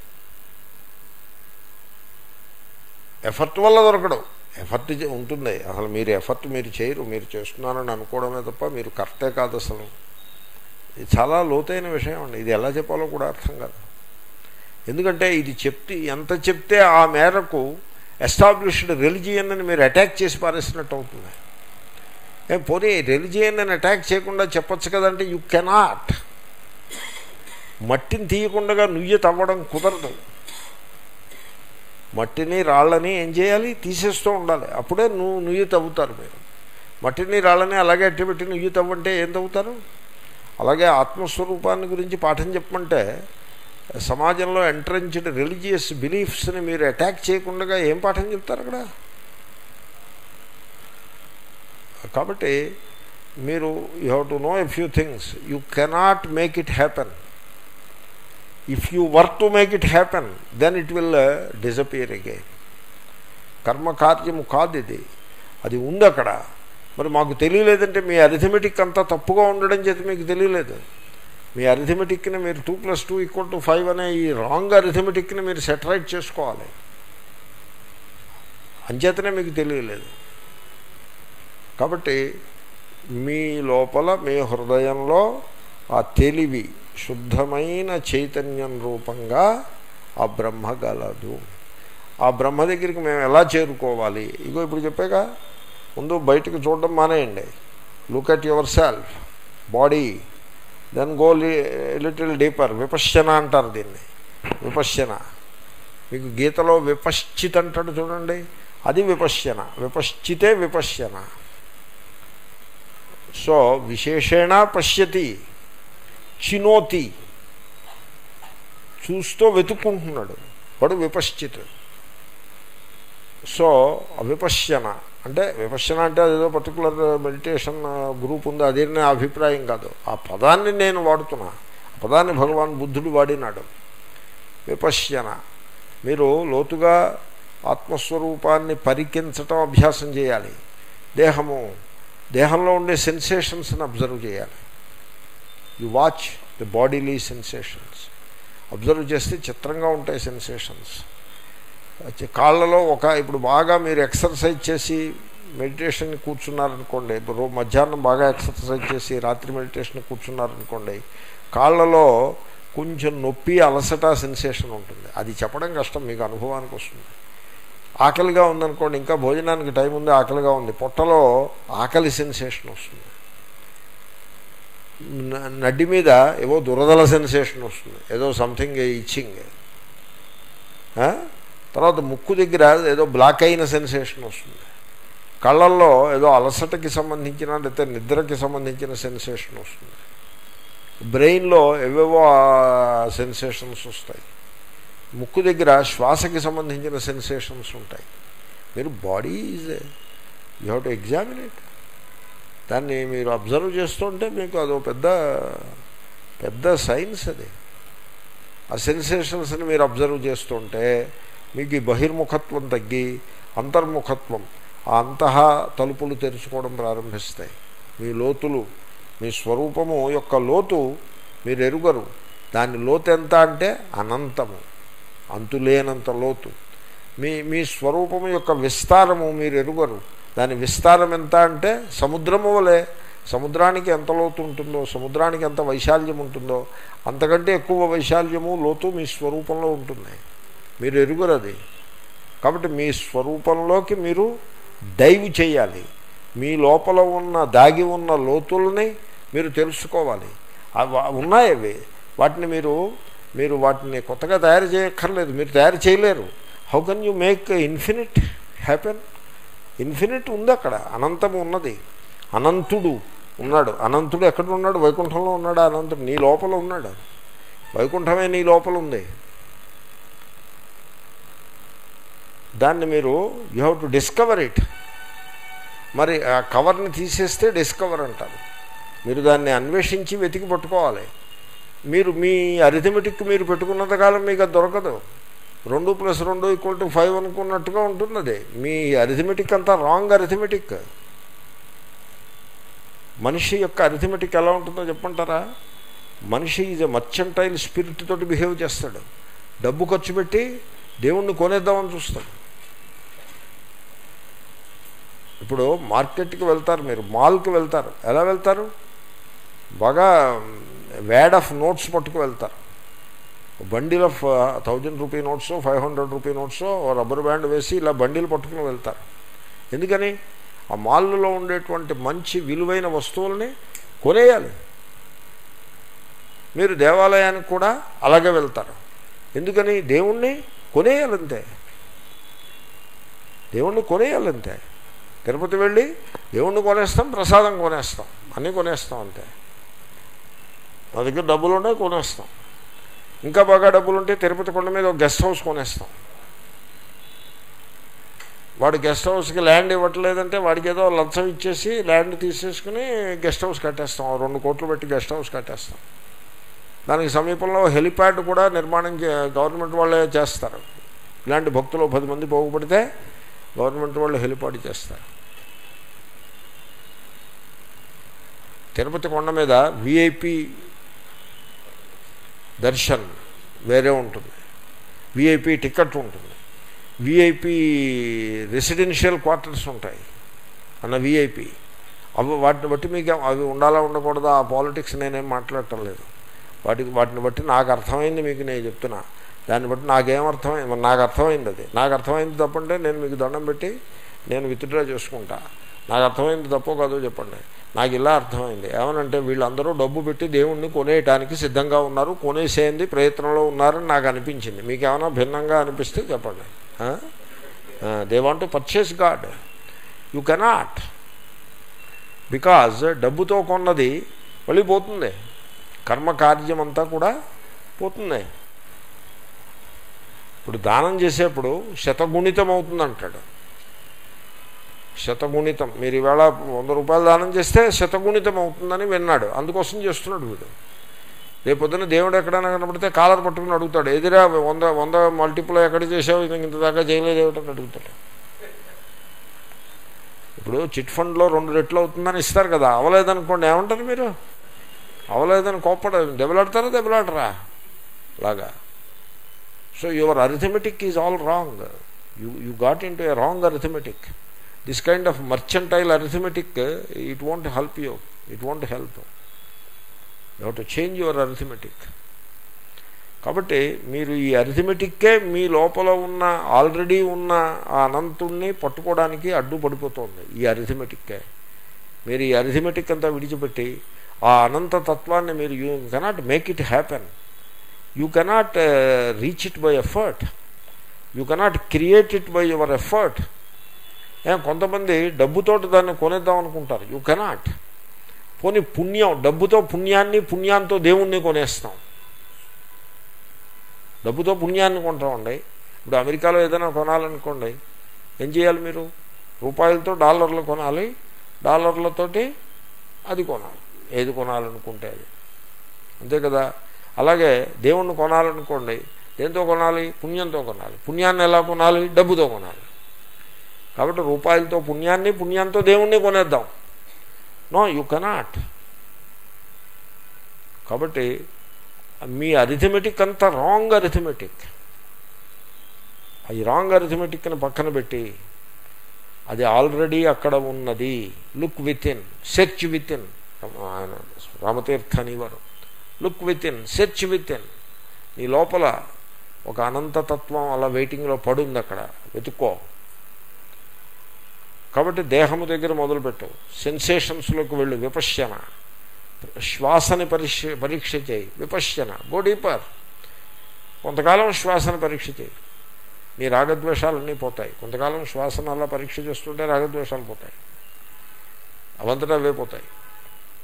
ఎఫర్ట్ వల్ల దొరకడు ఎఫర్ట్ ఉంటుంది అసలు మీరు ఎఫర్ట్ మీరు చేయరు మీరు చేస్తున్నారని అనుకోవడమే తప్ప మీరు కరెక్టే కాదు అసలు ఇది చాలా లోతైన విషయం అండి ఇది ఎలా చెప్పాలో కూడా అర్థం కాదు ఎందుకంటే ఇది చెప్తే ఎంత చెప్తే ఆ మేరకు ఎస్టాబ్లిష్డ్ రిలిజియన్ అని మీరు అటాక్ చేసి పారేసినట్టు అవుతుంది ఏం పోనీ రిలిజియన్ అని అటాక్ చేయకుండా చెప్పచ్చు కదంటే యు కెనాట్ మట్టిని తీయకుండా నుయ్య తవ్వడం కుదరదు మట్టిని రాళ్ళని ఏం చేయాలి తీసేస్తూ ఉండాలి అప్పుడే నువ్వు నుయ్యి తవ్వుతారు మీరు మట్టిని రాళ్ళని అలాగే అట్టిపెట్టి నుయ్యి తవ్వంటే ఏం తవ్వుతారు అలాగే ఆత్మస్వరూపాన్ని గురించి పాఠం చెప్పమంటే సమాజంలో ఎంట్రెంచ్డ్ రిలీజియస్ బిలీఫ్స్ని మీరు అటాక్ చేయకుండా ఏం పాఠం చెప్తారు అక్కడ కాబట్టి మీరు you have to know a few things you cannot make it happen if you work to make it happen then it will disappear again కర్మకార్యము కాదు ఇది అది ఉంది అక్కడ మరి మాకు తెలియలేదంటే మీ అరిథమెటిక్ అంతా తప్పుగా ఉండడం చేత మీకు తెలియలేదు మీ అరిథమెటిక్ని మీరు two plus two equal to five అనే ఈ రాంగ్ అరిథమెటిక్ని మీరు సెటరైట్ చేసుకోవాలి అంచేతనే మీకు తెలియలేదు కాబట్టి మీ లోపల మీ హృదయంలో ఆ తెలివి శుద్ధమైన చైతన్యం రూపంగా ఆ బ్రహ్మ గలదు ఆ బ్రహ్మ దగ్గరికి మేము ఎలా చేరుకోవాలి ఇగో ఇప్పుడు చెప్పాక ముందు బయటకు చూడడం మానేయండి look at yourself body then go little deeper విపశ్యన అంటారు దీన్ని విపశ్యన మీకు గీతలో విపశ్చిత్ అంటాడు చూడండి అది విపశ్యన విపశ్చితే విపశ్యన సో విశేషేణ పశ్యతి చినోతి చూస్తూ వెతుక్కుంటున్నాడు వాడు విపశ్చిత్ సో విపశ్యన అంటే విపశ్యన అంటే అదేదో పర్టికులర్ మెడిటేషన్ గ్రూప్ ఉంది అదే నా అభిప్రాయం కాదు ఆ పదాన్ని నేను వాడుతున్నా ఆ పదాన్ని భగవాన్ బుద్ధుడు వాడినాడు విపశ్యన మీరు లోతుగా ఆత్మస్వరూపాన్ని పరికించటం అభ్యాసం చేయాలి దేహము దేహంలో ఉండే సెన్సేషన్స్ని అబ్జర్వ్ చేయాలి you watch the bodily sensations observe చేస్తే చిత్రంగా ఉంటాయి సెన్సేషన్స్ కాళ్ళలో ఒక ఇప్పుడు బాగా మీరు ఎక్సర్సైజ్ చేసి మెడిటేషన్ కూర్చున్నారనుకోండి ఇప్పుడు మధ్యాహ్నం బాగా ఎక్సర్సైజ్ చేసి రాత్రి మెడిటేషన్ కూర్చున్నారనుకోండి కాళ్ళలో కొంచెం నొప్పి అలసట సెన్సేషన్ ఉంటుంది అది చెప్పడం కష్టం మీకు అనుభవానికి వస్తుంది ఆకలిగా ఉందనుకోండి ఇంకా భోజనానికి టైం ఉంది ఆకలిగా ఉంది పొట్టలో ఆకలి సెన్సేషన్ వస్తుంది నడ్డి మీద ఏవో దురదల సెన్సేషన్ వస్తుంది ఏదో సంథింగ్ ఇచ్చింగ్ తర్వాత ముక్కు దగ్గర ఏదో బ్లాక్ అయిన సెన్సేషన్ వస్తుంది కళ్ళల్లో ఏదో అలసటకి సంబంధించిన లేకపోతే నిద్రకి సంబంధించిన సెన్సేషన్ వస్తుంది బ్రెయిన్లో ఏవేవో సెన్సేషన్స్ వస్తాయి ముక్కు దగ్గర శ్వాసకి సంబంధించిన సెన్సేషన్స్ ఉంటాయి మీరు body is you have to examine it దాన్ని మీరు అబ్జర్వ్ చేస్తుంటే మీకు అదో పెద్ద పెద్ద సైన్స్ అది ఆ సెన్సేషన్స్ని మీరు అబ్జర్వ్ చేస్తుంటే మీకు ఈ బహిర్ముఖత్వం తగ్గి అంతర్ముఖత్వం ఆ అంతః తలుపులు తెరుచుకోవడం ప్రారంభిస్తాయి మీ లోతులు మీ స్వరూపము యొక్క లోతు మీరు ఎరుగరు దాని లోతు ఎంత అంటే అనంతము అంతులేనంత లోతు మీ మీ స్వరూపము యొక్క విస్తారము మీరు ఎరుగరు దాని విస్తారం ఎంత అంటే సముద్రము వలె సముద్రానికి ఎంత లోతు ఉంటుందో సముద్రానికి ఎంత వైశాల్యం ఉంటుందో అంతకంటే ఎక్కువ వైశాల్యము లోతు మీ స్వరూపంలో ఉంటుంది మీరు ఎరుగురు అది కాబట్టి మీ స్వరూపంలోకి మీరు డైవ్ చేయాలి మీ లోపల ఉన్న దాగి ఉన్న లోతుల్ని మీరు తెలుసుకోవాలి ఉన్నాయి అవి వాటిని మీరు మీరు వాటిని కొత్తగా తయారు చేయక్కర్లేదు మీరు తయారు చేయలేరు how can you make infinite happen infinite ఉంది అక్కడ అనంతము ఉన్నది అనంతుడు ఉన్నాడు అనంతుడు ఎక్కడ ఉన్నాడు వైకుంఠంలో ఉన్నాడు అనంతుడు నీ లోపల ఉన్నాడు వైకుంఠమే నీ లోపల ఉంది దాన్ని మీరు you have to discover it మరి ఆ కవర్ని తీసేస్తే డిస్కవర్ అంటారు మీరు దాన్ని అన్వేషించి వెతికి పట్టుకోవాలి మీరు మీ అరిథమెటిక్ మీరు పెట్టుకున్నంత కాలం మీకు అది దొరకదు రెండు ప్లస్ రెండు ఈక్వల్ టు ఫైవ్ అనుకున్నట్టుగా ఉంటుంది అది మీ అరిథమెటిక్ అంతా రాంగ్ అరిథమెటిక్ మనిషి యొక్క అరిథమెటిక్ ఎలా ఉంటుందో చెప్పంటారా మనిషి ఈజ్ ఎ మర్చెంటైల్ స్పిరిట్ తోటి బిహేవ్ చేస్తాడు డబ్బు ఖర్చు పెట్టి దేవుణ్ణి కొనేద్దామని చూస్తాడు ఇప్పుడు మార్కెట్కి వెళ్తారు మీరు మాల్కి వెళ్తారు ఎలా వెళ్తారు బాగా వ్యాడ్ ఆఫ్ నోట్స్ పట్టుకు వెళ్తారు bundle of thousand rupee notes five hundred rupee notes rubber band వేసి ఇలా బండిలు పట్టుకుని వెళ్తారు ఎందుకని ఆ మాల్లో ఉండేటువంటి మంచి విలువైన వస్తువుల్ని కొనేయాలి మీరు దేవాలయానికి కూడా అలాగే వెళ్తారు ఎందుకని దేవుణ్ణి కొనేయాలంతే దేవుణ్ణి కొనేయాలంతే తిరుపతి వెళ్ళి దేవుణ్ణి కొనేస్తాం ప్రసాదం కొనేస్తాం అన్నీ కొనేస్తాం అంతే మా దగ్గర డబ్బులు ఉన్నాయి కొనేస్తాం ఇంకా బాగా డబ్బులు ఉంటే తిరుపతి కొండ మీద ఒక గెస్ట్ హౌస్ కొనేస్తాం వాడు గెస్ట్ హౌస్కి ల్యాండ్ ఇవ్వట్లేదంటే వాడికి ఏదో లంచం ఇచ్చేసి ల్యాండ్ తీసేసుకుని గెస్ట్ హౌస్ కట్టేస్తాం రెండు కోట్లు పెట్టి గెస్ట్ హౌస్ కట్టేస్తాం దానికి సమీపంలో హెలిప్యాడ్ కూడా నిర్మాణం గవర్నమెంట్ వాళ్ళే చేస్తారు ఇలాంటి భక్తులు పది మంది పోగుపడితే గవర్నమెంట్ వాళ్ళు హెలిప్యాడ్ చేస్తారు తిరుపతి కొండ మీద విఐపి దర్శన్ వేరే ఉంటుంది విఐపి టికెట్ ఉంటుంది విఐపి రెసిడెన్షియల్ క్వార్టర్స్ ఉంటాయి అన్న విఐపి అవి వాటిని బట్టి మీకు అవి ఉండాలా ఉండకూడదా ఆ పాలిటిక్స్ నేనేం మాట్లాడటం లేదు వాటికి వాటిని బట్టి నాకు అర్థమైంది మీకు నేను చెప్తున్నా దాన్ని బట్టి నాకేం అర్థమైంది నాకు అర్థమైంది అది నాకు అర్థమైంది తప్పంటే నేను మీకు దండం పెట్టి నేను విత్డ్రా చేసుకుంటా నాకు అర్థమైంది తప్పో కాదో చెప్పండి నాకు ఇలా అర్థమైంది ఏమనంటే వీళ్ళందరూ డబ్బు పెట్టి దేవుణ్ణి కొనేయటానికి సిద్ధంగా ఉన్నారు కొనేసేయండి ప్రయత్నంలో ఉన్నారని నాకు అనిపించింది మీకు ఏమైనా భిన్నంగా అనిపిస్తే చెప్పండి they want to purchase God you cannot because డబ్బుతో కొన్నది మళ్ళీ పోతుంది కర్మ కార్యం అంతా కూడా పోతుంది ఇప్పుడు దానం చేసేప్పుడు శతగుణితం అవుతుంది అంటాడు శతగుణితం మీరు ఈవేళ వంద రూపాయలు దానం చేస్తే శతగుణితం అవుతుందని విన్నాడు అందుకోసం చేస్తున్నాడు వీడు రేపొద్దున దేవుడు ఎక్కడైనా కనపడితే కాలర్ పట్టుకుని అడుగుతాడు ఎదిరా వంద వంద మల్టిపుల్ ఎక్కడ చేసావు ఇది ఇంత దాకా చేయలేదు ఏమిటని అడుగుతాడు ఇప్పుడు చిట్ ఫండ్లో రెండు రెట్లు అవుతుందని ఇస్తారు కదా అవలేదనుకోండి ఏమంటారు మీరు అవలేదని కోప్పడ దెబ్బలాడతారా దెబ్బలాడరా లాగా so your arithmetic is all wrong you you got into a wrong arithmetic this kind of mercantile arithmetic it won't help you it won't help you to change your arithmetic కాబట్టి మీరు ఈ అరిథమెటిక్కే మీ లోపల ఉన్న already ఉన్న ఆ అనంతుణ్ణి పట్టుకోవడానికి అడ్డుపడిపోతుంది ఈ అరిథమెటిక్కే మీరు ఈ అరిథమెటిక్ అంతా విడిచిపెట్టి ఆ అనంత తత్వాన్ని మీరు you cannot make it happen you cannot reach it by effort you cannot create it by your effort కొంతమంది డబ్బుతోటి దాన్ని కొనేద్దాం అనుకుంటారు యూ కెనాట్ పోనీ పుణ్యం డబ్బుతో పుణ్యాన్ని పుణ్యాంతో దేవుణ్ణి కొనేస్తాం డబ్బుతో పుణ్యాన్ని కొంటామండి ఇప్పుడు అమెరికాలో ఏదైనా కొనాలనుకోండి ఏం చేయాలి మీరు రూపాయలతో డాలర్లు కొనాలి డాలర్లతోటి అది కొనాలి ఏది కొనాలనుకుంటే అది అంతే కదా అలాగే దేవుణ్ణి కొనాలనుకోండి దేంతో కొనాలి పుణ్యంతో కొనాలి పుణ్యాన్ని ఎలా కొనాలి డబ్బుతో కొనాలి కాబట్టి రూపాయలతో పుణ్యాన్ని పుణ్యంతో దేవుణ్ణి కొనేద్దాం నో యు కెనాట్ కాబట్టి మీ అరిథమెటిక్ అంతా రాంగ్ అరిథమెటిక్ ఈ రాంగ్ అరిథమెటిక్ని పక్కన పెట్టి అది ఆల్రెడీ అక్కడ ఉన్నది look within search within ఆయన రామతీర్థ అనేవారు look within search within నీ లోపల ఒక అనంతతత్వం అలా వెయిటింగ్లో పడుంది అక్కడ వెతుక్కో కాబట్టి దేహము దగ్గర మొదలుపెట్టు సెన్సేషన్స్లోకి వెళ్ళు విపశ్యన శ్వాసని పరీక్ష పరీక్ష చేయి విపశ్యన గో డీపర్ కొంతకాలం శ్వాసను పరీక్ష చేయి నీ రాగద్వేషాలన్నీ పోతాయి కొంతకాలం శ్వాసను అలా పరీక్ష చేస్తుంటే రాగద్వేషాలు పోతాయి అవంతటా అవే పోతాయి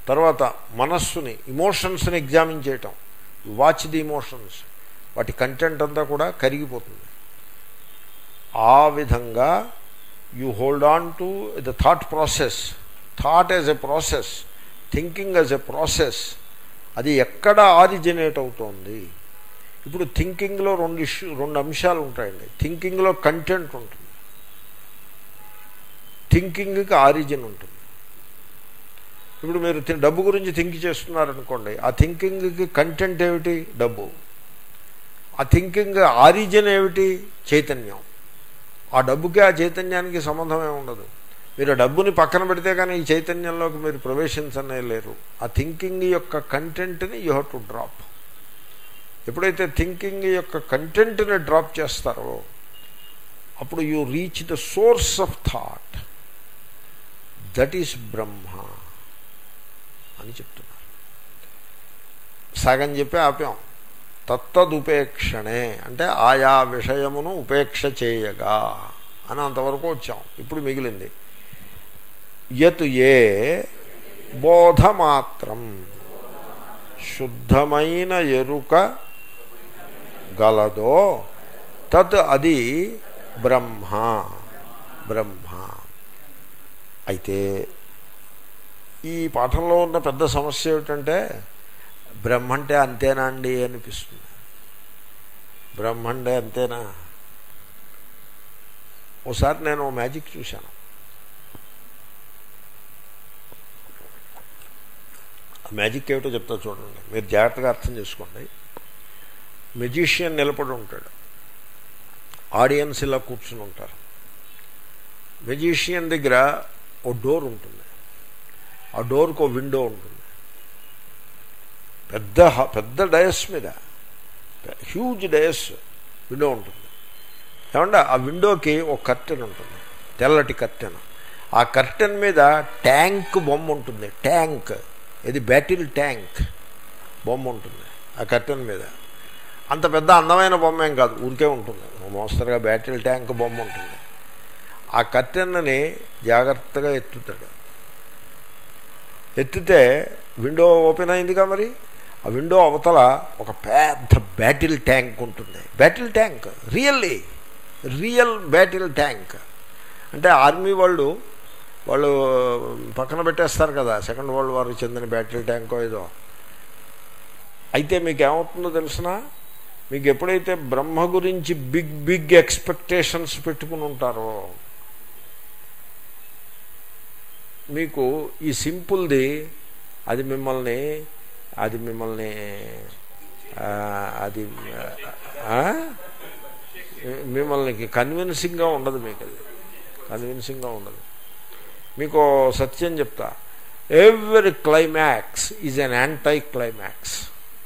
తర్వాత మనస్సుని ఇమోషన్స్ని ఎగ్జామిన్ చేయటం వాచ్ ది ఇమోషన్స్ వాటి కంటెంట్ అంతా కూడా కరిగిపోతుంది ఆ విధంగా you hold on to the thought process thought as a process thinking as a process అది ఎక్కడ ఆరిజినేట్ అవుతోంది ఇప్పుడు థింకింగ్లో రెండు ఇష్యూ రెండు అంశాలు ఉంటాయండి థింకింగ్లో కంటెంట్ ఉంటుంది థింకింగ్కి ఆరిజిన్ ఉంటుంది ఇప్పుడు మీరు థి- డబ్బు గురించి థింక్ చేస్తున్నారనుకోండి ఆ థింకింగ్కి కంటెంట్ ఏమిటి డబ్బు ఆ థింకింగ్ ఆరిజిన్ ఏమిటి చైతన్యం ఆ డబ్బుకి ఆ చైతన్యానికి సంబంధం ఏమి ఉండదు మీరు ఆ డబ్బుని పక్కన పెడితే కానీ ఈ చైతన్యంలోకి మీరు ప్రవేశించనే లేరు ఆ థింకింగ్ యొక్క కంటెంట్ని యూ హ్యావ్ టు డ్రాప్ ఎప్పుడైతే థింకింగ్ యొక్క కంటెంట్ని డ్రాప్ చేస్తారో అప్పుడు you reach the source of thought that is Brahma అని చెప్తున్నారు సగం చెప్పి ఆపాం తత్తదుపేక్షణే అంటే ఆయా విషయమును ఉపేక్ష చేయగా అని అంతవరకు వచ్చాం ఇప్పుడు మిగిలింది యత్ ఏ బోధమాత్రం శుద్ధమైన ఎరుక గలదో తత్ అది బ్రహ్మ బ్రహ్మ అయితే ఈ పాఠంలో ఉన్న పెద్ద సమస్య ఏమిటంటే బ్రహ్మ అంటే అంతేనా అండి అనిపిస్తుంది బ్రహ్మ అంటే అంతేనా ఓసారి నేను ఓ మ్యాజిక్ చూశాను ఆ మ్యాజిక్ ఏమిటో చెప్తా చూడండి మీరు జాగ్రత్తగా అర్థం చేసుకోండి మెజిషియన్ నిలబడి ఉంటాడు ఆడియన్స్ ఇలా కూర్చుని ఉంటారు మెజిషియన్ దగ్గర ఓ డోర్ ఉంటుంది ఆ డోర్కి ఓ విండో ఉంటుంది పెద్ద హ- పెద్ద డయస్ మీద హ్యూజ్ డయస్ విండో ఉంటుంది ఏమంటే ఆ విండోకి ఒక కర్టెన్ ఉంటుంది తెల్లటి కర్టెన్ ఆ కర్టెన్ మీద ట్యాంక్ బొమ్మ ఉంటుంది ట్యాంక్ ఇది బ్యాటిల్ ట్యాంక్ బొమ్మ ఉంటుంది ఆ కర్టెన్ మీద అంత పెద్ద అందమైన బొమ్మ ఏం కాదు ఊరికే ఉంటుంది ఓ మోస్తరుగా బ్యాటిల్ ట్యాంక్ బొమ్మ ఉంటుంది ఆ కర్టెన్ని జాగ్రత్తగా ఎత్తుతాడు ఎత్తితే విండో ఓపెన్ అయిందిగా మరి ఆ విండో అవతల ఒక పెద్ద బ్యాటిల్ ట్యాంక్ ఉంటుంది battle tank really real battle tank అంటే ఆర్మీ వాళ్ళు వాళ్ళు పక్కన పెట్టేస్తారు కదా సెకండ్ వరల్డ్ వార్కి చెందిన బ్యాటిల్ ట్యాంకో ఏదో అయితే మీకు ఏమవుతుందో తెలిసిన మీకు ఎప్పుడైతే బ్రహ్మ గురించి బిగ్ బిగ్ ఎక్స్పెక్టేషన్స్ పెట్టుకుని ఉంటారో మీకు ఈ సింపుల్ది అది మిమ్మల్ని అది మిమ్మల్ని ఆ, అది ఆ? మిమ్మల్ని కన్విన్సింగ్గా ఉండదు మీకు అది కన్విన్సింగ్గా ఉండదు మీకు సత్యం చెప్తా every climax is an anti climax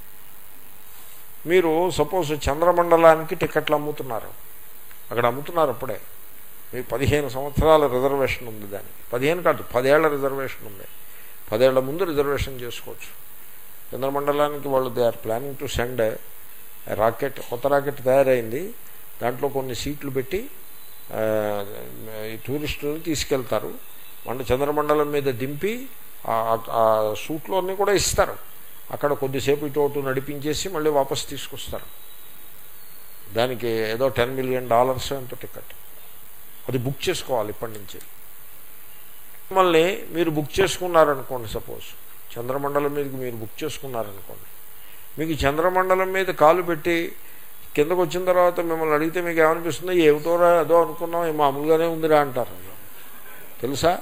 మీరు సపోజ్ చంద్రమండలానికి టికెట్లు అమ్ముతున్నారు అక్కడ అమ్ముతున్నారు అప్పుడే మీకు పదిహేను సంవత్సరాల రిజర్వేషన్ ఉంది దానికి పదిహేను కాదు పదేళ్ల రిజర్వేషన్ ఉంది పదేళ్ల ముందు రిజర్వేషన్ చేసుకోవచ్చు చంద్రమండలానికి వాళ్ళు they are planning to send rocket కొత్త రాకెట్ తయారైంది దాంట్లో కొన్ని సీట్లు పెట్టి ఆ, ఈ టూరిస్టులను తీసుకెళ్తారు మన చంద్రమండలం మీద దింపి ఆ- ఆ సూట్లోని కూడా ఇస్తారు అక్కడ కొద్దిసేపు ఇటు అటు నడిపించేసి మళ్ళీ వాపస్ తీసుకొస్తారు దానికి ఏదో టెన్ మిలియన్ డాలర్స్ ఎంతో టికెట్ అది బుక్ చేసుకోవాలి ఇప్పటి నుంచి మిమ్మల్ని మీరు బుక్ చేసుకున్నారనుకోండి సపోజ్ చంద్రమండలం మీదకి మీరు బుక్ చేసుకున్నారనుకోండి మీకు చంద్రమండలం మీద కాలు పెట్టి కిందకు వచ్చిన తర్వాత మిమ్మల్ని అడిగితే మీకు ఏమనిపిస్తుందో ఏమిటోరా ఏదో అనుకున్నాం ఏ మామూలుగానే ఉందిరా అంటారు తెలుసా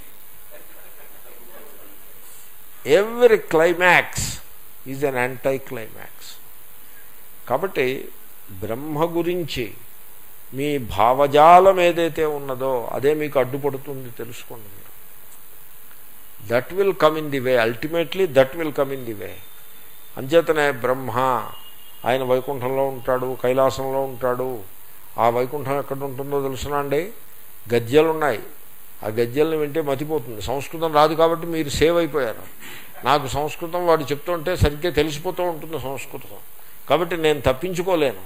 every climax is an anti climax కాబట్టి బ్రహ్మ గురించి మీ భావజాలం ఏదైతే ఉన్నదో అదే మీకు అడ్డుపడుతుంది తెలుసుకోండి మీరు that will come in the way ultimately that will come in the way అంచేతనే బ్రహ్మ ఆయన వైకుంఠంలో ఉంటాడు కైలాసంలో ఉంటాడు ఆ వైకుంఠం ఎక్కడ ఉంటుందో తెలుసునా అండి గద్యలు ఉన్నాయి ఆ గద్యల్ని వింటే మతిపోతుంది సంస్కృతం రాదు కాబట్టి మీరు సేవ్ అయిపోయారు నాకు సంస్కృతం వాడు చెప్తుంటే సరిగ్గా తెలిసిపోతూ ఉంటుంది సంస్కృతం కాబట్టి నేను తప్పించుకోలేను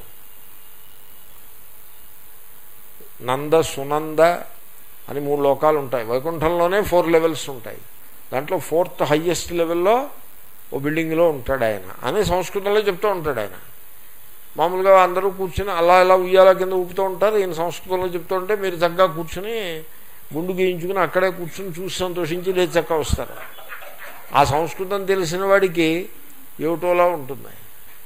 నంద సునంద అని మూడు లోకాలు ఉంటాయి వైకుంఠంలోనే ఫోర్ లెవెల్స్ ఉంటాయి దాంట్లో ఫోర్త్ హయ్యెస్ట్ లెవెల్లో ఓ బిల్డింగ్లో ఉంటాడు ఆయన అని సంస్కృతంలో చెప్తూ ఉంటాడు ఆయన మామూలుగా అందరూ కూర్చుని అలా ఇలా ఉయ్యాల కింద ఊపుతూ ఉంటారు ఈయన సంస్కృతంలో చెప్తూ ఉంటే మీరు చక్కగా కూర్చుని గుండు గీయించుకుని అక్కడే కూర్చుని చూసి సంతోషించి లేదు చక్కగా వస్తారు ఆ సంస్కృతం తెలిసిన వాడికి ఏమిటోలా ఉంటుంది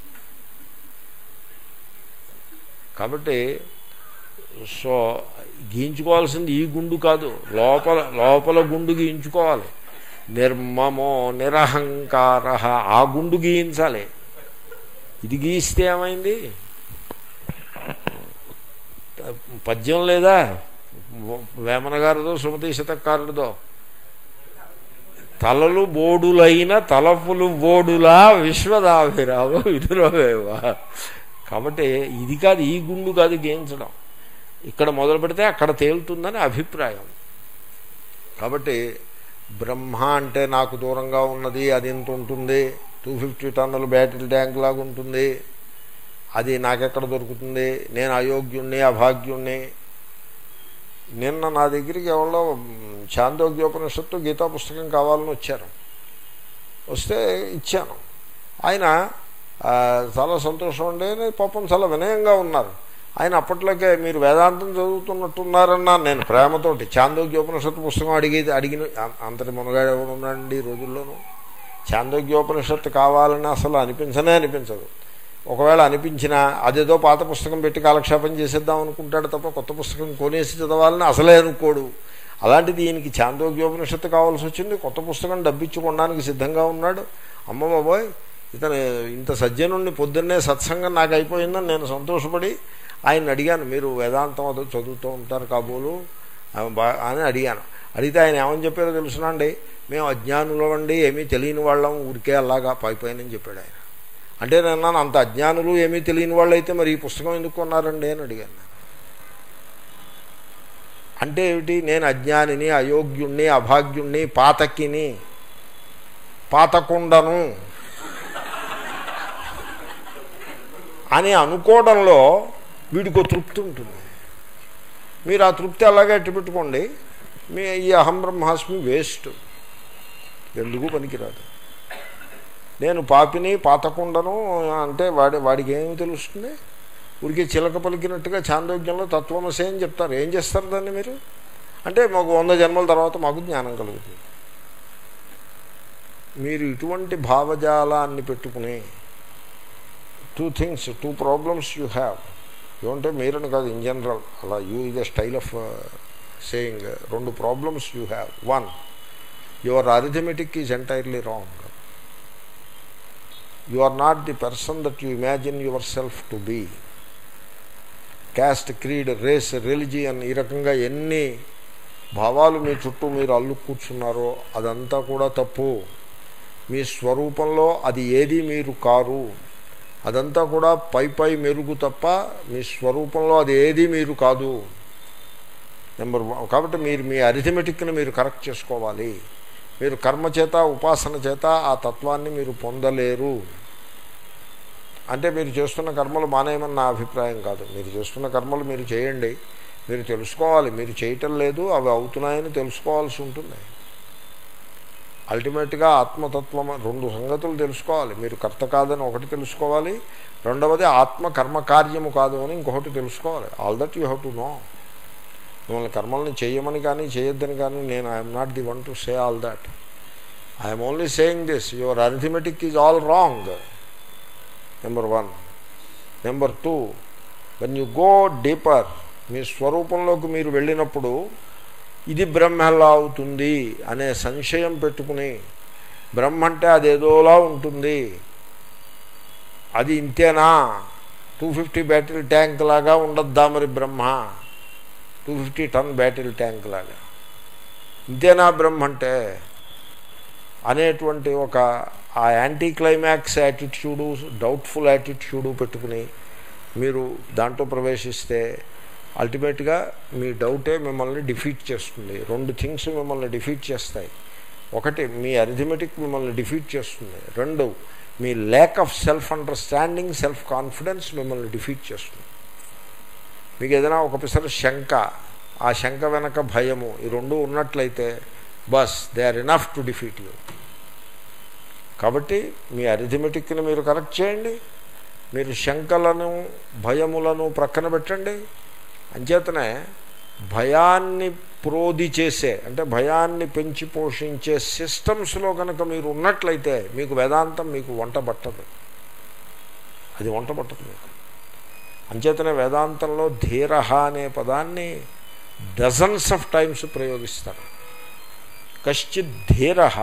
కాబట్టి సో గీయించుకోవాల్సింది ఈ గుండు కాదు లోపల లోపల గుండు గీయించుకోవాలి నిర్మమో నిరహంకార ఆ గుండు గీయించాలి ఇది గీయిస్తే ఏమైంది పద్యం లేదా వేమన గారిదో సుమతి శతకారుడిదో తలలు బోడులైన తలపులు బోడులా విశ్వదాభిరావు విధురవేవా కాబట్టి ఇది కాదు ఈ గుండు కాదు గేయించడం ఇక్కడ మొదలు పెడితే అక్కడ తేలుతుందని అభిప్రాయం కాబట్టి బ్రహ్మ అంటే నాకు దూరంగా ఉన్నది అది ఎంత ఉంటుంది టూ ఫిఫ్టీ టన్నుల బ్యాటరీ ట్యాంక్ లాగా ఉంటుంది అది నాకెక్కడ దొరుకుతుంది నేను అయోగ్యుణ్ణి అభాగ్యుణ్ణి నిన్న నా దగ్గరికి ఎవరో చాందోగ్యోపనిషత్తు గీతా పుస్తకం కావాలని వచ్చారు వస్తే ఇచ్చాను ఆయన చాలా సంతోషం అండి పాపం చాలా వినయంగా ఉన్నారు ఆయన అప్పట్లోకే మీరు వేదాంతం చదువుతున్నట్టున్నారన్నా నేను ప్రేమతోటి చాందోగ్యోపనిషత్తు పుస్తకం అడిగేది అడిగిన అంతటి మునగాడు ఎవరు ఉన్నాడండి ఈ రోజుల్లోనూ చాందోగ్యోపనిషత్తు కావాలని అసలు అనిపించనే అనిపించదు ఒకవేళ అనిపించినా అదేదో పాత పుస్తకం పెట్టి కాలక్షేపం చేసేద్దాం అనుకుంటాడు తప్ప కొత్త పుస్తకం కొనేసి చదవాలని అసలే అనుకోడు అలాంటిది ఈయనకి చాందోగ్యోపనిషత్తు కావాల్సి వచ్చింది కొత్త పుస్తకం డబ్బిచ్చుకోవడానికి సిద్ధంగా ఉన్నాడు అమ్మ బాబోయ్ ఇతను ఇంత సజ్జనుడిని పొద్దున్నే సత్సంగం నాకు అయిపోయిందని నేను సంతోషపడి ఆయన అడిగాను మీరు వేదాంతం అదో చదువుతూ ఉంటారు కాబోలు అని అడిగాను అడిగితే ఆయన ఏమని చెప్పారో తెలుసునండి మేము అజ్ఞానులు అండి ఏమీ తెలియని వాళ్ళం ఊరికే అలాగా పైపోయినని చెప్పాడు ఆయన అంటే నేను అంత అజ్ఞానులు ఏమీ తెలియని వాళ్ళు అయితే మరి ఈ పుస్తకం ఎందుకు కొన్నారండి అని అడిగాను అంటే ఏమిటి నేను అజ్ఞానిని అయోగ్యుణ్ణి అభాగ్యుణ్ణి పాతకిని పాతకుండను అని అనుకోవడంలో వీడికో తృప్తి ఉంటుంది మీరు ఆ తృప్తి అలాగే పెట్టుకోండి మీ ఈ అహం బ్రహ్మాస్మి వేస్ట్ ఎందుకు పనికిరాదు నేను పాపిని పాతకుండను అంటే వాడి వాడికి ఏమి తెలుస్తుంది ఊరికి చిలక పలికినట్టుగా చాందోగ్యంలో తత్వమసే అని చెప్తారు ఏం చేస్తారు దాన్ని మీరు అంటే మాకు వంద జన్మల తర్వాత మాకు జ్ఞానం కలుగుతుంది మీరు ఇటువంటి భావజాలాన్ని పెట్టుకుని two things two problems you have ఏమంటే మీరని కాదు ఇన్ జనరల్ అలా you is a style of saying రెండు problems you have one your arithmetic is entirely wrong you are not the person that you imagine yourself to be caste creed race religion ఈ రకంగా ఎన్ని భావాలు మీ చుట్టూ మీరు అల్లు కూర్చున్నారో అదంతా కూడా తప్పు మీ స్వరూపంలో అది ఏది మీరు కారు అదంతా కూడా పై పై మెరుగు తప్ప మీ స్వరూపంలో అది ఏది మీరు కాదు నెంబర్ వన్ కాబట్టి మీరు మీ అరిథమెటిక్ని మీరు కరెక్ట్ చేసుకోవాలి మీరు కర్మ చేత ఉపాసన చేత ఆ తత్వాన్ని మీరు పొందలేరు అంటే మీరు చేస్తున్న కర్మలు మానేయమని నా అభిప్రాయం కాదు మీరు చేస్తున్న కర్మలు మీరు చేయండి మీరు తెలుసుకోవాలి మీరు చేయటం లేదు అవి అవుతున్నాయని తెలుసుకోవాల్సి ఉంటుంది అల్టిమేట్గా ఆత్మతత్వం రెండు సంగతులు తెలుసుకోవాలి మీరు కర్త కాదని ఒకటి తెలుసుకోవాలి రెండవది ఆత్మ కర్మకార్యము కాదు అని ఇంకొకటి తెలుసుకోవాలి all that you have to know మిమ్మల్ని కర్మల్ని చేయమని కానీ చేయొద్దని కానీ నేను I'm not the one to say all that I'm only saying this your arithmetic is all wrong number one number two when you go deeper మీ స్వరూపంలోకి మీరు వెళ్ళినప్పుడు ఇది బ్రహ్మ ఎలా అవుతుంది అనే సంశయం పెట్టుకుని బ్రహ్మ అంటే అదేదోలా ఉంటుంది అది ఇంతేనా టూ ఫిఫ్టీ బ్యాటరీ ట్యాంక్ లాగా ఉండద్దా మరి Brahma two fifty ton battery tank లాగా ఇంతేనా బ్రహ్మ అంటే అనేటువంటి ఒక ఆ anti climax attitude doubtful attitude పెట్టుకుని మీరు దాంట్లో ప్రవేశిస్తే అల్టిమేట్గా మీ డౌటే మిమ్మల్ని డిఫీట్ చేస్తుంది రెండు థింగ్స్ మిమ్మల్ని డిఫీట్ చేస్తాయి ఒకటి మీ అరిథమెటిక్ మిమ్మల్ని డిఫీట్ చేస్తుంది రెండు మీ lack of self understanding self confidence మిమ్మల్ని డిఫీట్ చేస్తుంది మీకు ఏదైనా ఒక పిసర శంక ఆ శంక వెనక భయము ఈ రెండు ఉన్నట్లయితే బస్ they are enough to defeat you కాబట్టి మీ అరిథమెటిక్ని మీరు కరెక్ట్ చేయండి మీరు శంకలను భయములను ప్రక్కన పెట్టండి అంచేతనే భయాన్ని ప్రోది చేసే అంటే భయాన్ని పెంచి పోషించే సిస్టమ్స్లో కనుక మీరు ఉన్నట్లయితే మీకు వేదాంతం మీకు వంట పట్టదు అది వంట పట్టదు మీకు అంచేతనే వేదాంతంలో ధీరహ అనే పదాన్ని డజన్స్ ఆఫ్ టైమ్స్ ప్రయోగిస్తారు కశ్చిత్ ధీరహ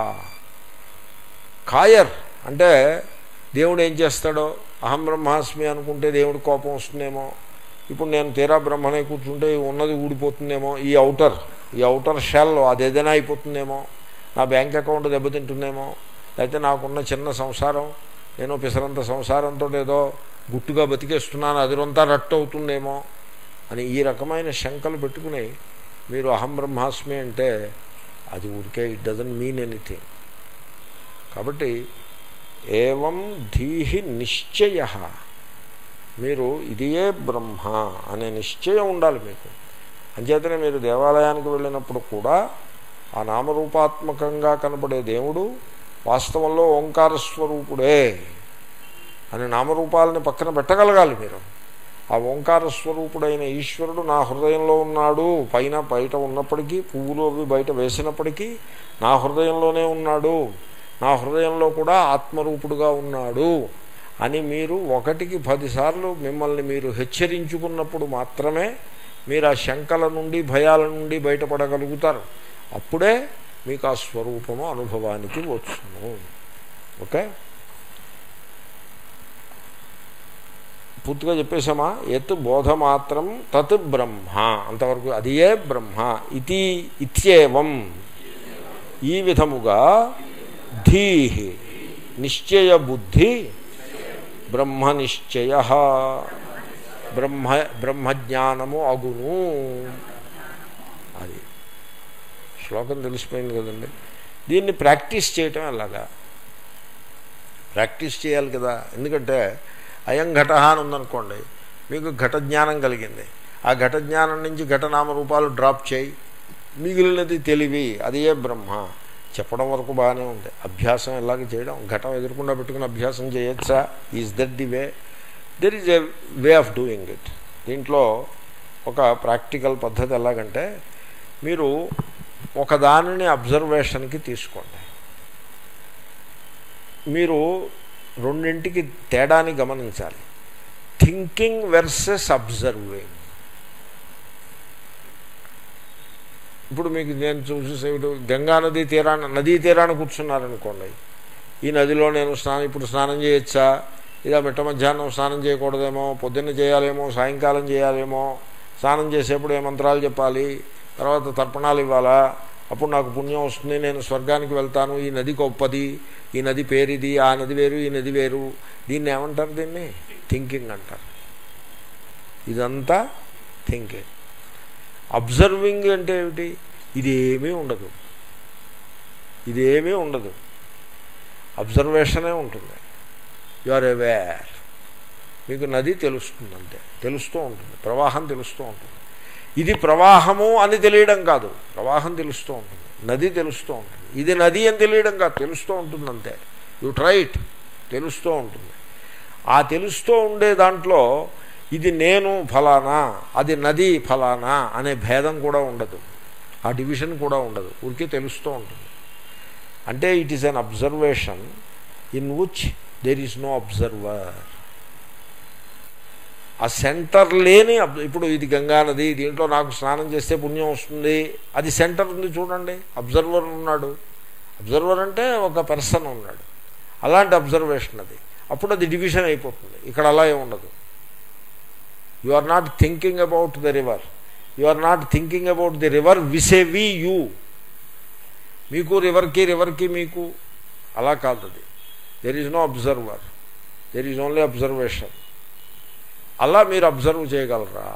కాయర్ అంటే దేవుడు ఏం చేస్తాడో అహం బ్రహ్మాస్మి అనుకుంటే దేవుడు కోపం వస్తుందేమో ఇప్పుడు నేను తీరా బ్రహ్మనే కూర్చుంటే ఉన్నది ఊడిపోతుందేమో ఈ అవుటర్ ఈ అవుటర్ షెల్ అది ఏదైనా అయిపోతుందేమో నా బ్యాంక్ అకౌంట్ దెబ్బతింటుందేమో లేకపోతే నాకున్న చిన్న సంసారం నేను పిసరంత సంసారంతో ఏదో గుట్టుగా బతికేస్తున్నాను అదిరంతా రట్టు అవుతుందేమో అని ఈ రకమైన శంకలు పెట్టుకుని మీరు అహం బ్రహ్మాస్మి అంటే అది ఊరికే ఇట్ డజన్ మీన్ ఎనీథింగ్ కాబట్టి ఏవం ధీహి నిశ్చయ మీరు ఇదియే బ్రహ్మ అనే నిశ్చయం ఉండాలి మీకు అంచేతనే మీరు దేవాలయానికి వెళ్ళినప్పుడు కూడా ఆ నామరూపాత్మకంగా కనపడే దేవుడు వాస్తవంలో ఓంకార స్వరూపుడే అని నామరూపాలని పక్కన పెట్టగలగాలి మీరు ఆ ఓంకార స్వరూపుడైన ఈశ్వరుడు నా హృదయంలో ఉన్నాడు పైన బయట ఉన్నప్పటికీ పువ్వులు అవి బయట వేసినప్పటికీ నా హృదయంలోనే ఉన్నాడు నా హృదయంలో కూడా ఆత్మరూపుడుగా ఉన్నాడు అని మీరు ఒకటికి పదిసార్లు మిమ్మల్ని మీరు హెచ్చరించుకున్నప్పుడు మాత్రమే మీరు ఆ శంకల నుండి భయాల నుండి బయటపడగలుగుతారు అప్పుడే మీకు ఆ స్వరూపము అనుభవానికి వచ్చును ఓకే పూర్తిగా చెప్పేశామా ఎత్ బోధమాత్రం తత్ బ్రహ్మ అంతవరకు అదియే బ్రహ్మ ఇది ఇత్యేవం ఈ విధముగా ధీహి నిశ్చయ బుద్ధి బ్రహ్మ నిశ్చయ బ్రహ్మ బ్రహ్మజ్ఞానము అగును అది శ్లోకం తెలిసిపోయింది కదండి దీన్ని ప్రాక్టీస్ చేయటం ఎలాగా ప్రాక్టీస్ చేయాలి కదా ఎందుకంటే అయం ఘట అని ఉందనుకోండి మీకు ఘట జ్ఞానం కలిగింది ఆ ఘట జ్ఞానం నుంచి ఘటనామ రూపాలు డ్రాప్ చేయి మిగిలినది తెలివి అదే బ్రహ్మ చెప్పడం వరకు బాగానే ఉంది అభ్యాసం ఎలాగ చేయడం ఘటం ఎదురకుండా పెట్టుకుని అభ్యాసం చేయొచ్చా is that the way there is a way of doing it దీంట్లో ఒక ప్రాక్టికల్ పద్ధతి ఎలాగంటే మీరు ఒక దానిని అబ్జర్వేషన్కి తీసుకోండి మీరు రెండింటికి తేడాని గమనించాలి థింకింగ్ వెర్సెస్ అబ్జర్వింగ్ ఇప్పుడు మీకు నేను చూసి గంగా నదీ తీరాన నదీ తీరాన కూర్చున్నారనుకోండి ఈ నదిలో నేను స్నానం ఇప్పుడు స్నానం చేయొచ్చా ఇదా మిట్ట మధ్యాహ్నం స్నానం చేయకూడదేమో పొద్దున్న చేయాలేమో సాయంకాలం చేయాలేమో స్నానం చేసేప్పుడు ఏ మంత్రాలు చెప్పాలి తర్వాత తర్పణాలు ఇవ్వాలా అప్పుడు నాకు పుణ్యం వస్తుంది నేను స్వర్గానికి వెళ్తాను ఈ నది గొప్పది ఈ నది పేరిది ఆ నది వేరు ఈ నది వేరు దీన్ని ఏమంటారు దీన్ని థింకింగ్ అంటారు ఇదంతా థింకింగ్ అబ్జర్వింగ్ అంటే ఏమిటి ఇదేమీ ఉండదు ఇదేమీ ఉండదు అబ్జర్వేషనే ఉంటుంది యు ఆర్ అవేర్ మీకు నది తెలుస్తుంది అంతే తెలుస్తూ ఉంటుంది ప్రవాహం తెలుస్తూ ఉంటుంది ఇది ప్రవాహము అని తెలియడం కాదు ప్రవాహం తెలుస్తూ ఉంటుంది నది తెలుస్తూ ఉంటుంది ఇది నది అని తెలియడం కాదు తెలుస్తూ ఉంటుంది అంతే యు ట్రైట్ తెలుస్తూ ఉంటుంది ఆ తెలుస్తూ ఉండే దాంట్లో ఇది నేను ఫలానా అది నది ఫలానా అనే భేదం కూడా ఉండదు ఆ డివిజన్ కూడా ఉండదు ఊరికే తెలుస్తూ ఉంటుంది అంటే it is an observation in which there is no observer ఆ సెంటర్ లేని ఇప్పుడు ఇది గంగా నది దీంట్లో నాకు స్నానం చేస్తే పుణ్యం వస్తుంది అది సెంటర్ ఉంది చూడండి అబ్జర్వర్ ఉన్నాడు అబ్జర్వర్ అంటే ఒక పర్సన్ ఉన్నాడు అలాంటి అబ్జర్వేషన్ అది అప్పుడు అది డివిజన్ అయిపోతుంది ఇక్కడ అలా ఉండదు you are not thinking about the river you are not thinking about the river విసేవి యూ మీకు రివర్కి రివర్కి మీకు అలా కాదు అది there is no observer there is only observation అలా మీరు అబ్జర్వ్ చేయగలరా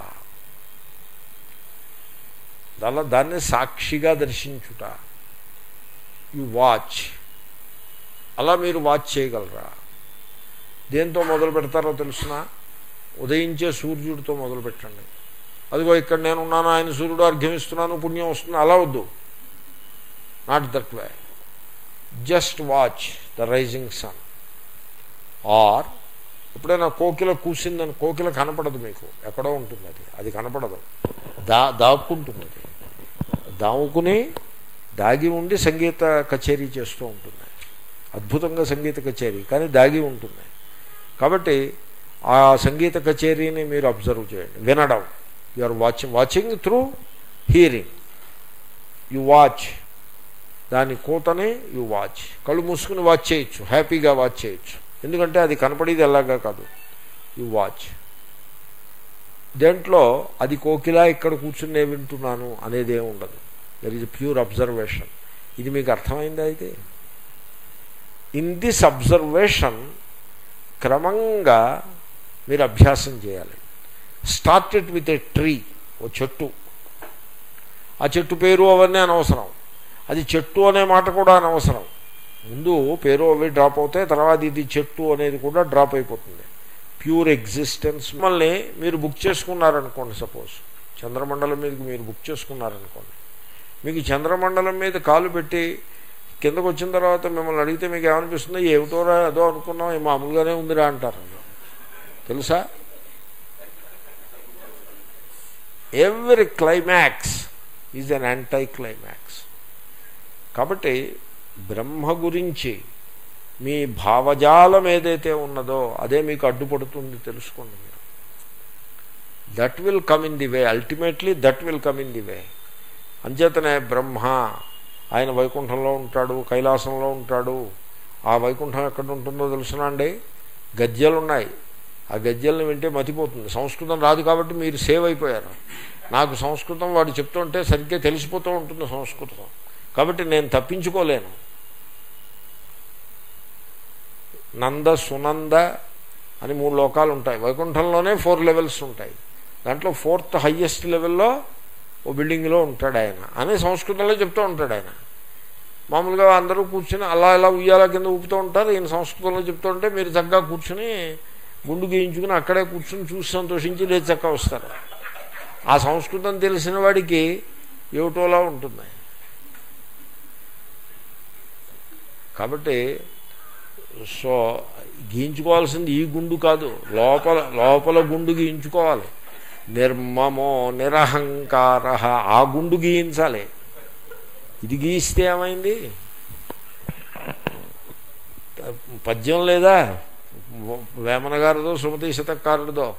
అలా దాన్ని సాక్షిగా దర్శించుట యు వాచ్ అలా మీరు వాచ్ చేయగలరా దేంతో మొదలు పెడతారో తెలుసిన ఉదయించే సూర్యుడితో మొదలు పెట్టండి అదిగో ఇక్కడ నేనున్నాను ఆయన సూర్యుడు అర్ఘ్యమిస్తున్నాను పుణ్యం వస్తుంది అలా వద్దు not that way just watch the rising sun or ఎప్పుడైనా కోకిల కూసిందని కోకిల కనపడదు మీకు ఎక్కడో ఉంటుంది అది అది కనపడదు దా దాక్కుంటుంది అది దాముకుని దాగి ఉండి సంగీత కచేరీ చేస్తూ ఉంటుంది అద్భుతంగా సంగీత కచేరీ కానీ దాగి ఉంటుంది కాబట్టి ఆ సంగీత కచేరీని మీరు అబ్జర్వ్ చేయండి వినడం you are watching watching through hearing you watch దాని కూతని యు వాచ్ కళ్ళు మూసుకుని వాచ్ చేయొచ్చు హ్యాపీగా వాచ్ చేయొచ్చు ఎందుకంటే అది కనపడేది ఎలాగా కాదు యు వాచ్ దేంట్లో అది కోకిలా ఇక్కడ కూర్చునే వింటున్నాను అనేది ఏమి ఉండదు దర్ ఈజ్ ప్యూర్ అబ్జర్వేషన్ ఇది మీకు అర్థమైందా అయితే ఇన్ దిస్ అబ్జర్వేషన్ క్రమంగా మీరు అభ్యాసం చేయాలి స్టార్టెడ్ విత్ ఏ ట్రీ ఓ చెట్టు ఆ చెట్టు పేరు అవన్నీ అనవసరం అది చెట్టు అనే మాట కూడా అనవసరం ముందు పేరు అవి డ్రాప్ అవుతాయి తర్వాత ఇది చెట్టు అనేది కూడా డ్రాప్ అయిపోతుంది ప్యూర్ ఎగ్జిస్టెన్స్ మళ్ళీ మీరు బుక్ చేసుకున్నారనుకోండి సపోజ్ చంద్రమండలం మీదకి మీరు బుక్ చేసుకున్నారనుకోండి మీకు చంద్రమండలం మీద కాలు పెట్టి కిందకు వచ్చిన తర్వాత మిమ్మల్ని అడిగితే మీకు ఏమనిపిస్తుందో ఏమిటోరా అదో అనుకున్నాం ఏ మామూలుగానే ఉందిరా అంటారు తెలుసా every climax is an anti climax కాబట్టి బ్రహ్మ గురించి మీ భావజాలం ఏదైతే ఉన్నదో అదే మీకు అడ్డుపడుతుంది తెలుసుకోండి మీరు that will come in the way ultimately that will come in the way అంచేతనే బ్రహ్మ ఆయన వైకుంఠంలో ఉంటాడు కైలాసంలో ఉంటాడు ఆ వైకుంఠం ఎక్కడ ఉంటుందో తెలుసునా అండి గద్యలు ఉన్నాయి ఆ గద్యల్ని వింటే మతిపోతుంది సంస్కృతం రాదు కాబట్టి మీరు సేవ్ అయిపోయారు నాకు సంస్కృతం వాడు చెప్తుంటే సరిగ్గా తెలిసిపోతూ ఉంటుంది సంస్కృతం కాబట్టి నేను తప్పించుకోలేను నంద సునంద అని మూడు లోకాలు ఉంటాయి వైకుంఠంలోనే ఫోర్ లెవెల్స్ ఉంటాయి దాంట్లో ఫోర్త్ హయ్యెస్ట్ లెవెల్లో ఓ బిల్డింగ్లో ఉంటాడు ఆయన అని సంస్కృతంలో చెప్తూ ఉంటాడు ఆయన మామూలుగా అందరూ కూర్చుని అలా ఇలా ఉయ్యాల కింద ఊపుతూ ఉంటారు ఈయన సంస్కృతంలో చెప్తూ ఉంటే మీరు చక్కగా కూర్చుని గుండు గీయించుకుని అక్కడే కూర్చుని చూసి సంతోషించి లేదు చక్కగా వస్తారు ఆ సంస్కృతం తెలిసిన వాడికి ఏమిటోలా ఉంటుంది కాబట్టి సో గీయించుకోవాల్సింది ఈ గుండు కాదు లోపల లోపల గుండు గీయించుకోవాలి నిర్మమో నిరహంకార ఆ గుండు గీయించాలి ఇది గీయిస్తే ఏమైంది పద్యం లేదా వేమన గారిదో సుమతి శతకారుడిదో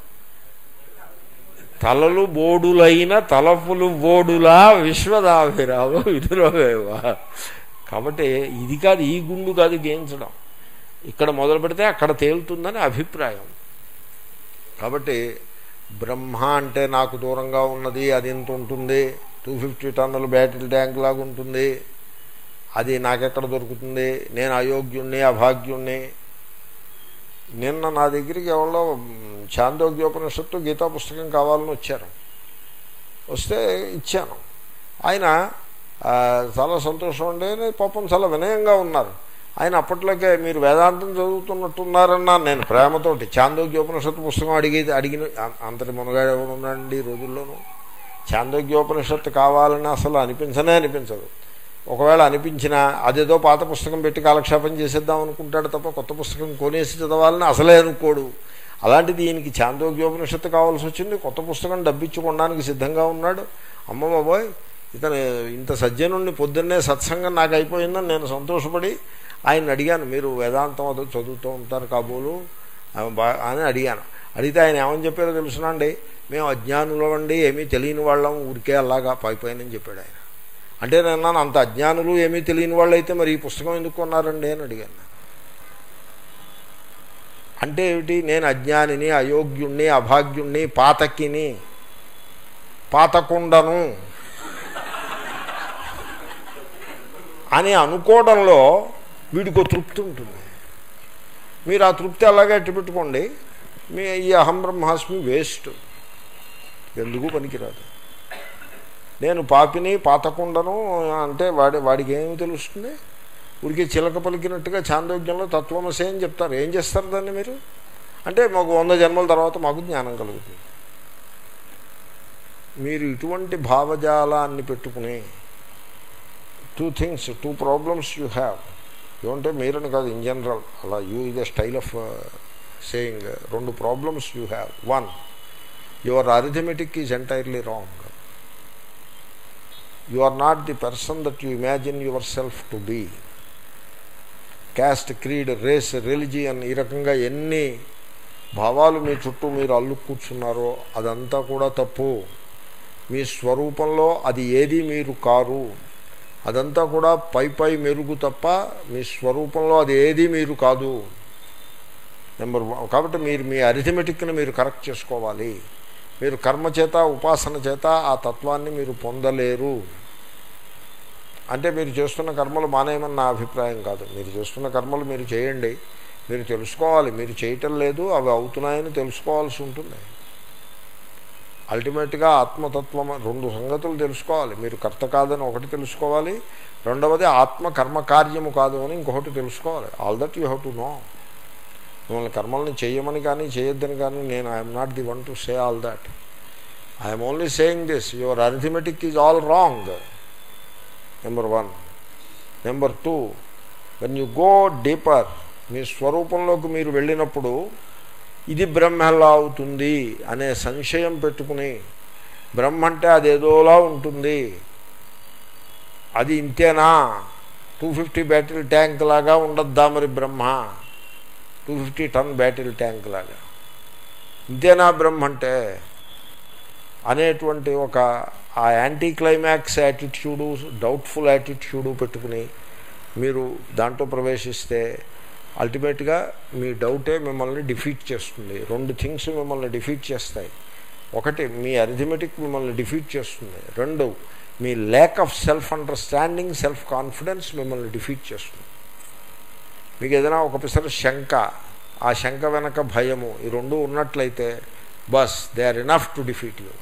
తలలు బోడులైన తలపులు బోడులా విశ్వదాభిరావు విధురవేవా కాబట్టి ఇది కాదు ఈ గుండు కాదు గేయించడం ఇక్కడ మొదలు పెడితే అక్కడ తేలుతుందని అభిప్రాయం కాబట్టి బ్రహ్మ అంటే నాకు దూరంగా ఉన్నది అది ఎంత ఉంటుంది టూ ఫిఫ్టీ టన్నుల బ్యాటరీ ట్యాంక్ లాగా ఉంటుంది అది నాకెక్కడ దొరుకుతుంది నేను అయోగ్యుణ్ణి అభాగ్యుణ్ణి నిన్న నా దగ్గరికి ఎవరో చాందోగ్యోపనిషత్తు గీతా పుస్తకం కావాలని వచ్చారు వస్తే ఇచ్చాను ఆయన చాలా సంతోషం ఉండే పాపం చాలా వినయంగా ఉన్నారు ఆయన అప్పట్లోకే మీరు వేదాంతం చదువుతున్నట్టున్నారన్నా నేను ప్రేమతోటి చాందోగ్యోపనిషత్తు పుస్తకం అడిగి అడిగిన అంతటి మునగాడు ఎవరు ఉన్నాడండి ఈ రోజుల్లోనూ చాందోగ్యోపనిషత్తు కావాలని అసలు అనిపించనే అనిపించదు ఒకవేళ అనిపించినా అదేదో పాత పుస్తకం పెట్టి కాలక్షేపం చేసేద్దాం అనుకుంటాడు తప్ప కొత్త పుస్తకం కొనేసి చదవాలని అసలే అనుకోడు అలాంటిది ఈయనకి చాందోగ్యోపనిషత్తు కావాల్సి వచ్చింది కొత్త పుస్తకం డబ్బిచ్చుకోవడానికి సిద్ధంగా ఉన్నాడు అమ్మ బాబోయ్ ఇతను ఇంత సజ్జనుడిని పొద్దున్నే సత్సంగం నాకు అయిపోయిందని నేను సంతోషపడి ఆయన అడిగాను మీరు వేదాంతం అదో చదువుతూ ఉంటారు కాబోలు అని అడిగాను అడిగితే ఆయన ఏమని చెప్పారో తెలుసునండి మేము అజ్ఞానులు అండి ఏమీ తెలియని వాళ్ళం ఊరికే అలాగా పైపోయినని చెప్పాడు ఆయన అంటే నేను అంత అజ్ఞానులు ఏమీ తెలియని వాళ్ళు అయితే మరి ఈ పుస్తకం ఎందుకు కొన్నారండి అని అడిగాను అంటే ఏమిటి నేను అజ్ఞానిని అయోగ్యుణ్ణి అభాగ్యుణ్ణి పాతకిని పాతకుండను అని అనుకోవడంలో వీడికో తృప్తి ఉంటుంది మీరు ఆ తృప్తి అలాగే అట్టు పెట్టుకోండి మీ ఈ అహం బ్రహ్మాస్మి వేస్ట్ ఎందుకు పనికిరాదు నేను పాపిని పాతకుండను అంటే వాడి వాడికి ఏమి తెలుస్తుంది ఊరికి చిలక పలికినట్టుగా చాందోగ్యంలో తత్వమసే అని చెప్తారు ఏం చేస్తారు దాన్ని మీరు అంటే మాకు వంద జన్మల తర్వాత మాకు జ్ఞానం కలుగుతుంది మీరు ఇటువంటి భావజాలాన్ని పెట్టుకుని two things two problems you have ఏమంటే మీరని కాదు ఇన్ జనరల్ అలా యూ ఇదే స్టైల్ ఆఫ్ సేయింగ్ రెండు problems you have one your arithmetic is entirely wrong you are not the person that you imagine yourself to be caste creed race religion ఈ రకంగా ఎన్ని భావాలు మీ చుట్టూ మీరు అల్లు కూర్చున్నారో అదంతా కూడా తప్పు మీ స్వరూపంలో అది ఏది మీరు కారు అదంతా కూడా పై పై మెరుగు తప్ప మీ స్వరూపంలో అది ఏది మీరు కాదు నెంబర్ వన్ కాబట్టి మీరు మీ అరిథమెటిక్ని మీరు కరెక్ట్ చేసుకోవాలి మీరు కర్మ చేత ఉపాసన చేత ఆ తత్వాన్ని మీరు పొందలేరు అంటే మీరు చేస్తున్న కర్మలు మానేయమని నా అభిప్రాయం కాదు మీరు చేస్తున్న కర్మలు మీరు చేయండి మీరు తెలుసుకోవాలి మీరు చేయటం లేదు అవి అవుతున్నాయని తెలుసుకోవాల్సి ఉంటుంది అల్టిమేట్గా ఆత్మతత్వం రెండు సంగతులు తెలుసుకోవాలి మీరు కర్త కాదని ఒకటి తెలుసుకోవాలి రెండవది ఆత్మ కర్మకార్యము కాదు అని ఇంకొకటి తెలుసుకోవాలి all that you have to know మిమ్మల్ని కర్మల్ని చేయమని కానీ చేయొద్దని కానీ నేను I'm not the one to say all that I'm only saying this your arithmetic is all wrong number one number two when you go deeper మీ స్వరూపంలోకి మీరు వెళ్ళినప్పుడు ఇది బ్రహ్మ ఎలా అవుతుంది అనే సంశయం పెట్టుకుని బ్రహ్మ అంటే అదేదోలా ఉంటుంది అది ఇంతేనా టూ ఫిఫ్టీ బ్యాటరీ ట్యాంక్ లాగా ఉండద్దా మరి Brahma two fifty ton battery tank లాగా ఇంతేనా బ్రహ్మ అంటే అనేటువంటి ఒక ఆ anti climax attitude doubtful attitude పెట్టుకుని మీరు దాంట్లో ప్రవేశిస్తే అల్టిమేట్గా మీ డౌటే మిమ్మల్ని డిఫీట్ చేస్తుంది రెండు థింగ్స్ మిమ్మల్ని డిఫీట్ చేస్తాయి ఒకటి మీ అరిథమెటిక్ మిమ్మల్ని డిఫీట్ చేస్తుంది రెండు మీ lack of self understanding self confidence మిమ్మల్ని డిఫీట్ చేస్తుంది మీకు ఏదైనా ఒక పిసర శంక ఆ శంక వెనక భయము ఈ రెండు ఉన్నట్లయితే బస్ they are enough to defeat you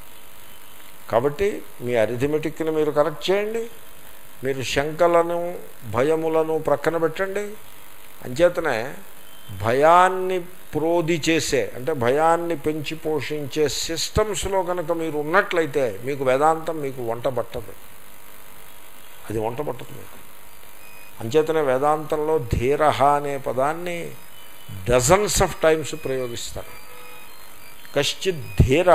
కాబట్టి మీ అరిథమెటిక్ని మీరు కరెక్ట్ చేయండి మీరు శంకలను భయములను ప్రక్కన పెట్టండి అంచేతనే భయాన్ని ప్రోది చేసే అంటే భయాన్ని పెంచి పోషించే సిస్టమ్స్లో కనుక మీరు ఉన్నట్లయితే మీకు వేదాంతం మీకు వంట పట్టదు అది వంట పట్టదు మీకు అంచేతనే వేదాంతంలో ధీర అనే పదాన్ని డజన్స్ ఆఫ్ టైమ్స్ ప్రయోగిస్తారు కశ్చిత్ ధీర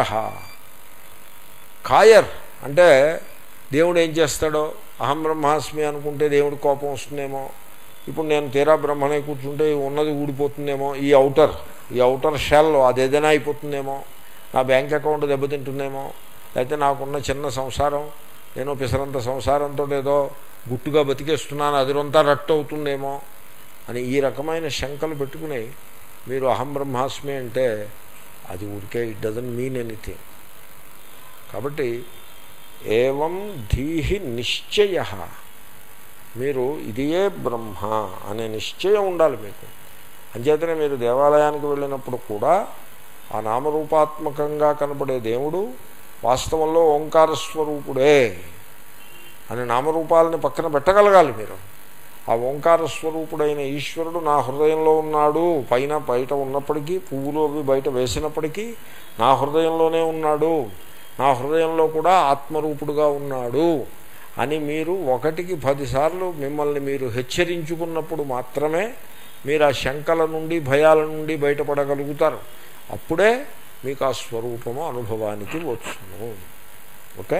కాయర్ అంటే దేవుడు ఏం చేస్తాడో అహం బ్రహ్మాస్మి అనుకుంటే దేవుడి కోపం వస్తుందేమో ఇప్పుడు నేను తీరా బ్రహ్మనే కూర్చుంటే ఉన్నది ఊడిపోతుందేమో ఈ అవుటర్ ఈ అవుటర్ షెల్ అదేదైనా అయిపోతుందేమో నా బ్యాంక్ అకౌంట్ దెబ్బతింటుందేమో లేకపోతే నాకున్న చిన్న సంసారం నేను పిసరంత సంసారంతో ఏదో గుట్టుగా బతికేస్తున్నాను అదిరంతా రట్టు అవుతుందేమో అని ఈ రకమైన శంకలు పెట్టుకుని మీరు అహం బ్రహ్మాస్మి అంటే అది ఊరికే ఇట్ డజన్ మీన్ ఎనీథింగ్ కాబట్టి ఏవం ధీహి నిశ్చయ మీరు ఇదియే బ్రహ్మ అనే నిశ్చయం ఉండాలి మీకు అంచేతనే మీరు దేవాలయానికి వెళ్ళినప్పుడు కూడా ఆ నామరూపాత్మకంగా కనపడే దేవుడు వాస్తవంలో ఓంకార స్వరూపుడే అని నామరూపాలని పక్కన పెట్టగలగాలి మీరు ఆ ఓంకార స్వరూపుడైన ఈశ్వరుడు నా హృదయంలో ఉన్నాడు పైన బయట ఉన్నప్పటికీ పువ్వులు అవి బయట వేసినప్పటికీ నా హృదయంలోనే ఉన్నాడు నా హృదయంలో కూడా ఆత్మరూపుడుగా ఉన్నాడు అని మీరు ఒకటికి పదిసార్లు మిమ్మల్ని మీరు హెచ్చరించుకున్నప్పుడు మాత్రమే మీరు ఆ శంకల నుండి భయాల నుండి బయటపడగలుగుతారు అప్పుడే మీకు ఆ స్వరూపము అనుభవానికి వచ్చును ఓకే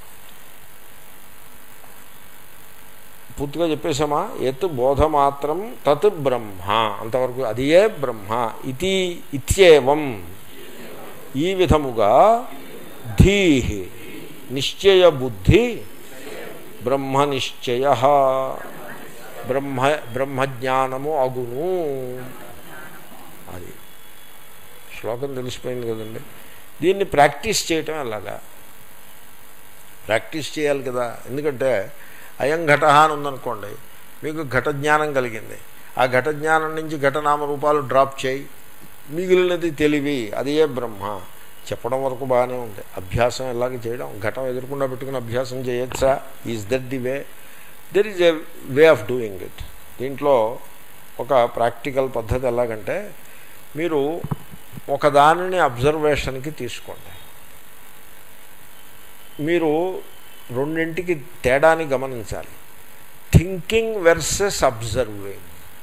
పూర్తిగా చెప్పేశామా ఎత్ బోధ మాత్రం తత్ బ్రహ్మ అంతవరకు అదియే బ్రహ్మ ఇది ఇత్యేవం ఈ విధముగా ధీ నిశ్చయ బుద్ధి బ్రహ్మ నిశ్చయ బ్రహ్మ బ్రహ్మజ్ఞానము అగును అది శ్లోకం తెలిసిపోయింది కదండి దీన్ని ప్రాక్టీస్ చేయటం ఎలాగా ప్రాక్టీస్ చేయాలి కదా ఎందుకంటే అయం ఘట అని ఉందనుకోండి మీకు ఘట జ్ఞానం కలిగింది ఆ ఘట జ్ఞానం నుంచి ఘటనామ రూపాలు డ్రాప్ చేయి మిగిలినది తెలివి అదే బ్రహ్మ చెప్పడం వరకు బాగానే ఉంది అభ్యాసం ఎలాగ చేయడం ఘటం ఎదురకుండా పెట్టుకుని అభ్యాసం చేయొచ్చా is that the way there is a way of doing it దీంట్లో ఒక ప్రాక్టికల్ పద్ధతి ఎలాగంటే మీరు ఒకదానిని అబ్జర్వేషన్కి తీసుకోండి మీరు రెండింటికి తేడాని గమనించాలి థింకింగ్ వెర్సెస్ అబ్జర్వింగ్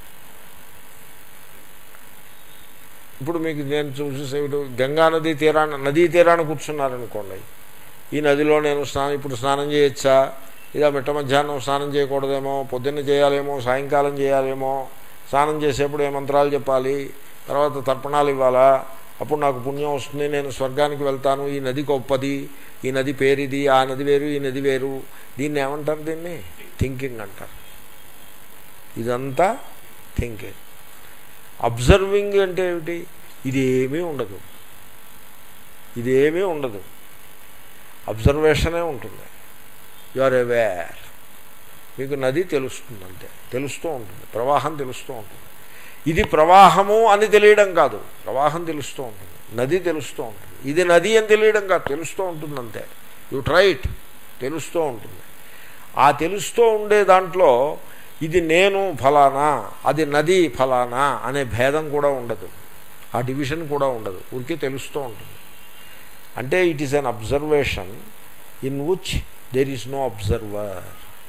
ఇప్పుడు మీకు నేను చూసి ఇప్పుడు గంగా నదీ తీరాన నదీ తీరాన కూర్చున్నారనుకోండి ఈ నదిలో నేను స్నానం ఇప్పుడు స్నానం చేయొచ్చా ఇదా మిట్ట మధ్యాహ్నం స్నానం చేయకూడదేమో పొద్దున్న చేయాలేమో సాయంకాలం చేయాలేమో స్నానం చేసేప్పుడు ఏ మంత్రాలు చెప్పాలి తర్వాత తర్పణాలు ఇవ్వాలా అప్పుడు నాకు పుణ్యం వస్తుంది నేను స్వర్గానికి వెళ్తాను ఈ నది గొప్పది ఈ నది పేరిది ఆ నది వేరు ఈ నది వేరు దీన్ని ఏమంటారు దీన్ని థింకింగ్ అంటారు ఇదంతా థింకింగ్ అబ్జర్వింగ్ అంటే ఏమిటి ఇదేమీ ఉండదు ఇదేమీ ఉండదు అబ్జర్వేషనే ఉంటుంది యు ఆర్ అవేర్ మీకు నది తెలుస్తుంది అంతే తెలుస్తూ ఉంటుంది ప్రవాహం తెలుస్తూ ఉంటుంది ఇది ప్రవాహము అని తెలియడం కాదు ప్రవాహం తెలుస్తూ ఉంటుంది నది తెలుస్తూ ఉంటుంది ఇది నది అని తెలియడం కాదు తెలుస్తూ ఉంటుంది అంతే యు ట్రైట్ తెలుస్తూ ఉంటుంది ఆ తెలుస్తూ ఉండే దాంట్లో ఇది నేను ఫలానా అది నది ఫలానా అనే భేదం కూడా ఉండదు ఆ డివిజన్ కూడా ఉండదు ఊరికే తెలుస్తూ ఉంటుంది అంటే it is an observation in which there is no observer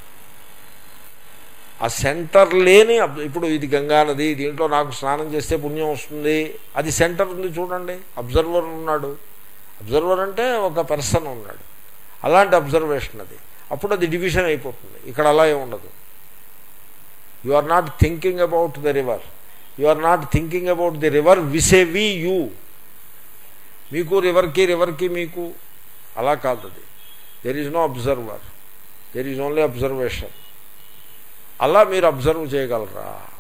ఆ సెంటర్ లేని అబ్- ఇప్పుడు ఇది గంగా నది దీంట్లో నాకు స్నానం చేస్తే పుణ్యం వస్తుంది అది సెంటర్ ఉంది చూడండి అబ్జర్వర్ ఉన్నాడు అబ్జర్వర్ అంటే ఒక పర్సన్ ఉన్నాడు అలాంటి అబ్జర్వేషన్ అది అప్పుడు అది డివిజన్ అయిపోతుంది ఇక్కడ అలా ఏమి ఉండదు you are not thinking about the river you are not thinking about the river విసే వి యూ మీకు రివర్కి రివర్కి మీకు అలా కాదు అది there is no observer there is only observation అలా మీరు అబ్జర్వ్ చేయగలరా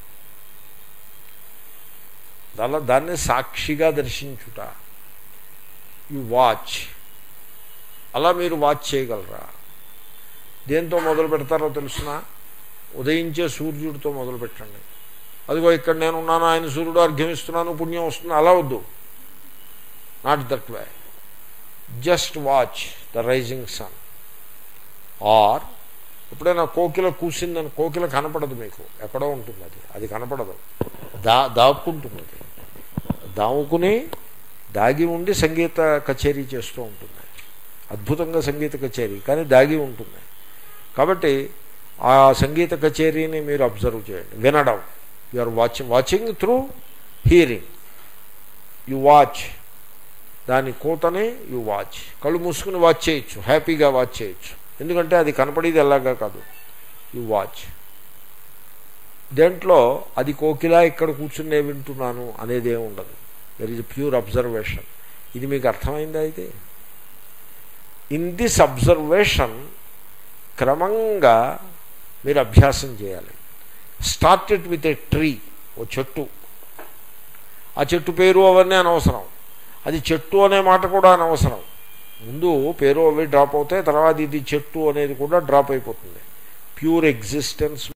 అలా దాన్ని సాక్షిగా దర్శించుట యు వాచ్ అలా మీరు వాచ్ చేయగలరా దేంతో మొదలు పెడతారో తెలుసిన ఉదయించే సూర్యుడితో మొదలు పెట్టండి అదిగో ఇక్కడ నేను ఉన్నాను ఆయన సూర్యుడు అర్ఘ్యమిస్తున్నాను పుణ్యం వస్తుంది అలా వద్దు not that way just watch the rising sun or ఎప్పుడైనా కోకిల కూసిందని కోకిల కనపడదు మీకు ఎక్కడో ఉంటుంది అది అది కనపడదు దా దాక్కుంటుంది అది దాముకుని దాగి ఉండి సంగీత కచేరీ చేస్తూ ఉంటుంది అద్భుతంగా సంగీత కచేరీ కానీ దాగి ఉంటుంది కాబట్టి ఆ సంగీత కచేరీని మీరు అబ్జర్వ్ చేయండి వినడం you are watching watching through hearing you watch దాని కూతని యు వాచ్ కళ్ళు మూసుకుని వాచ్ చేయొచ్చు హ్యాపీగా వాచ్ చేయొచ్చు ఎందుకంటే అది కనపడేది ఎలాగా కాదు యు వాచ్ దేంట్లో అది కోకిలా ఇక్కడ కూర్చునే వింటున్నాను అనేది ఏమి ఉండదు దర్ ఈజ్ ప్యూర్ అబ్జర్వేషన్ ఇది మీకు అర్థమైందా అయితే ఇన్ దిస్ అబ్జర్వేషన్ క్రమంగా మీరు అభ్యాసం చేయాలి start it with a tree ఓ చెట్టు ఆ చెట్టు పేరు అవన్నీ అనవసరం అది చెట్టు అనే మాట కూడా అనవసరం ముందు పేరు అవి డ్రాప్ అవుతాయి తర్వాత ఇది చెట్టు అనేది కూడా డ్రాప్ అయిపోతుంది ప్యూర్ ఎగ్జిస్టెన్స్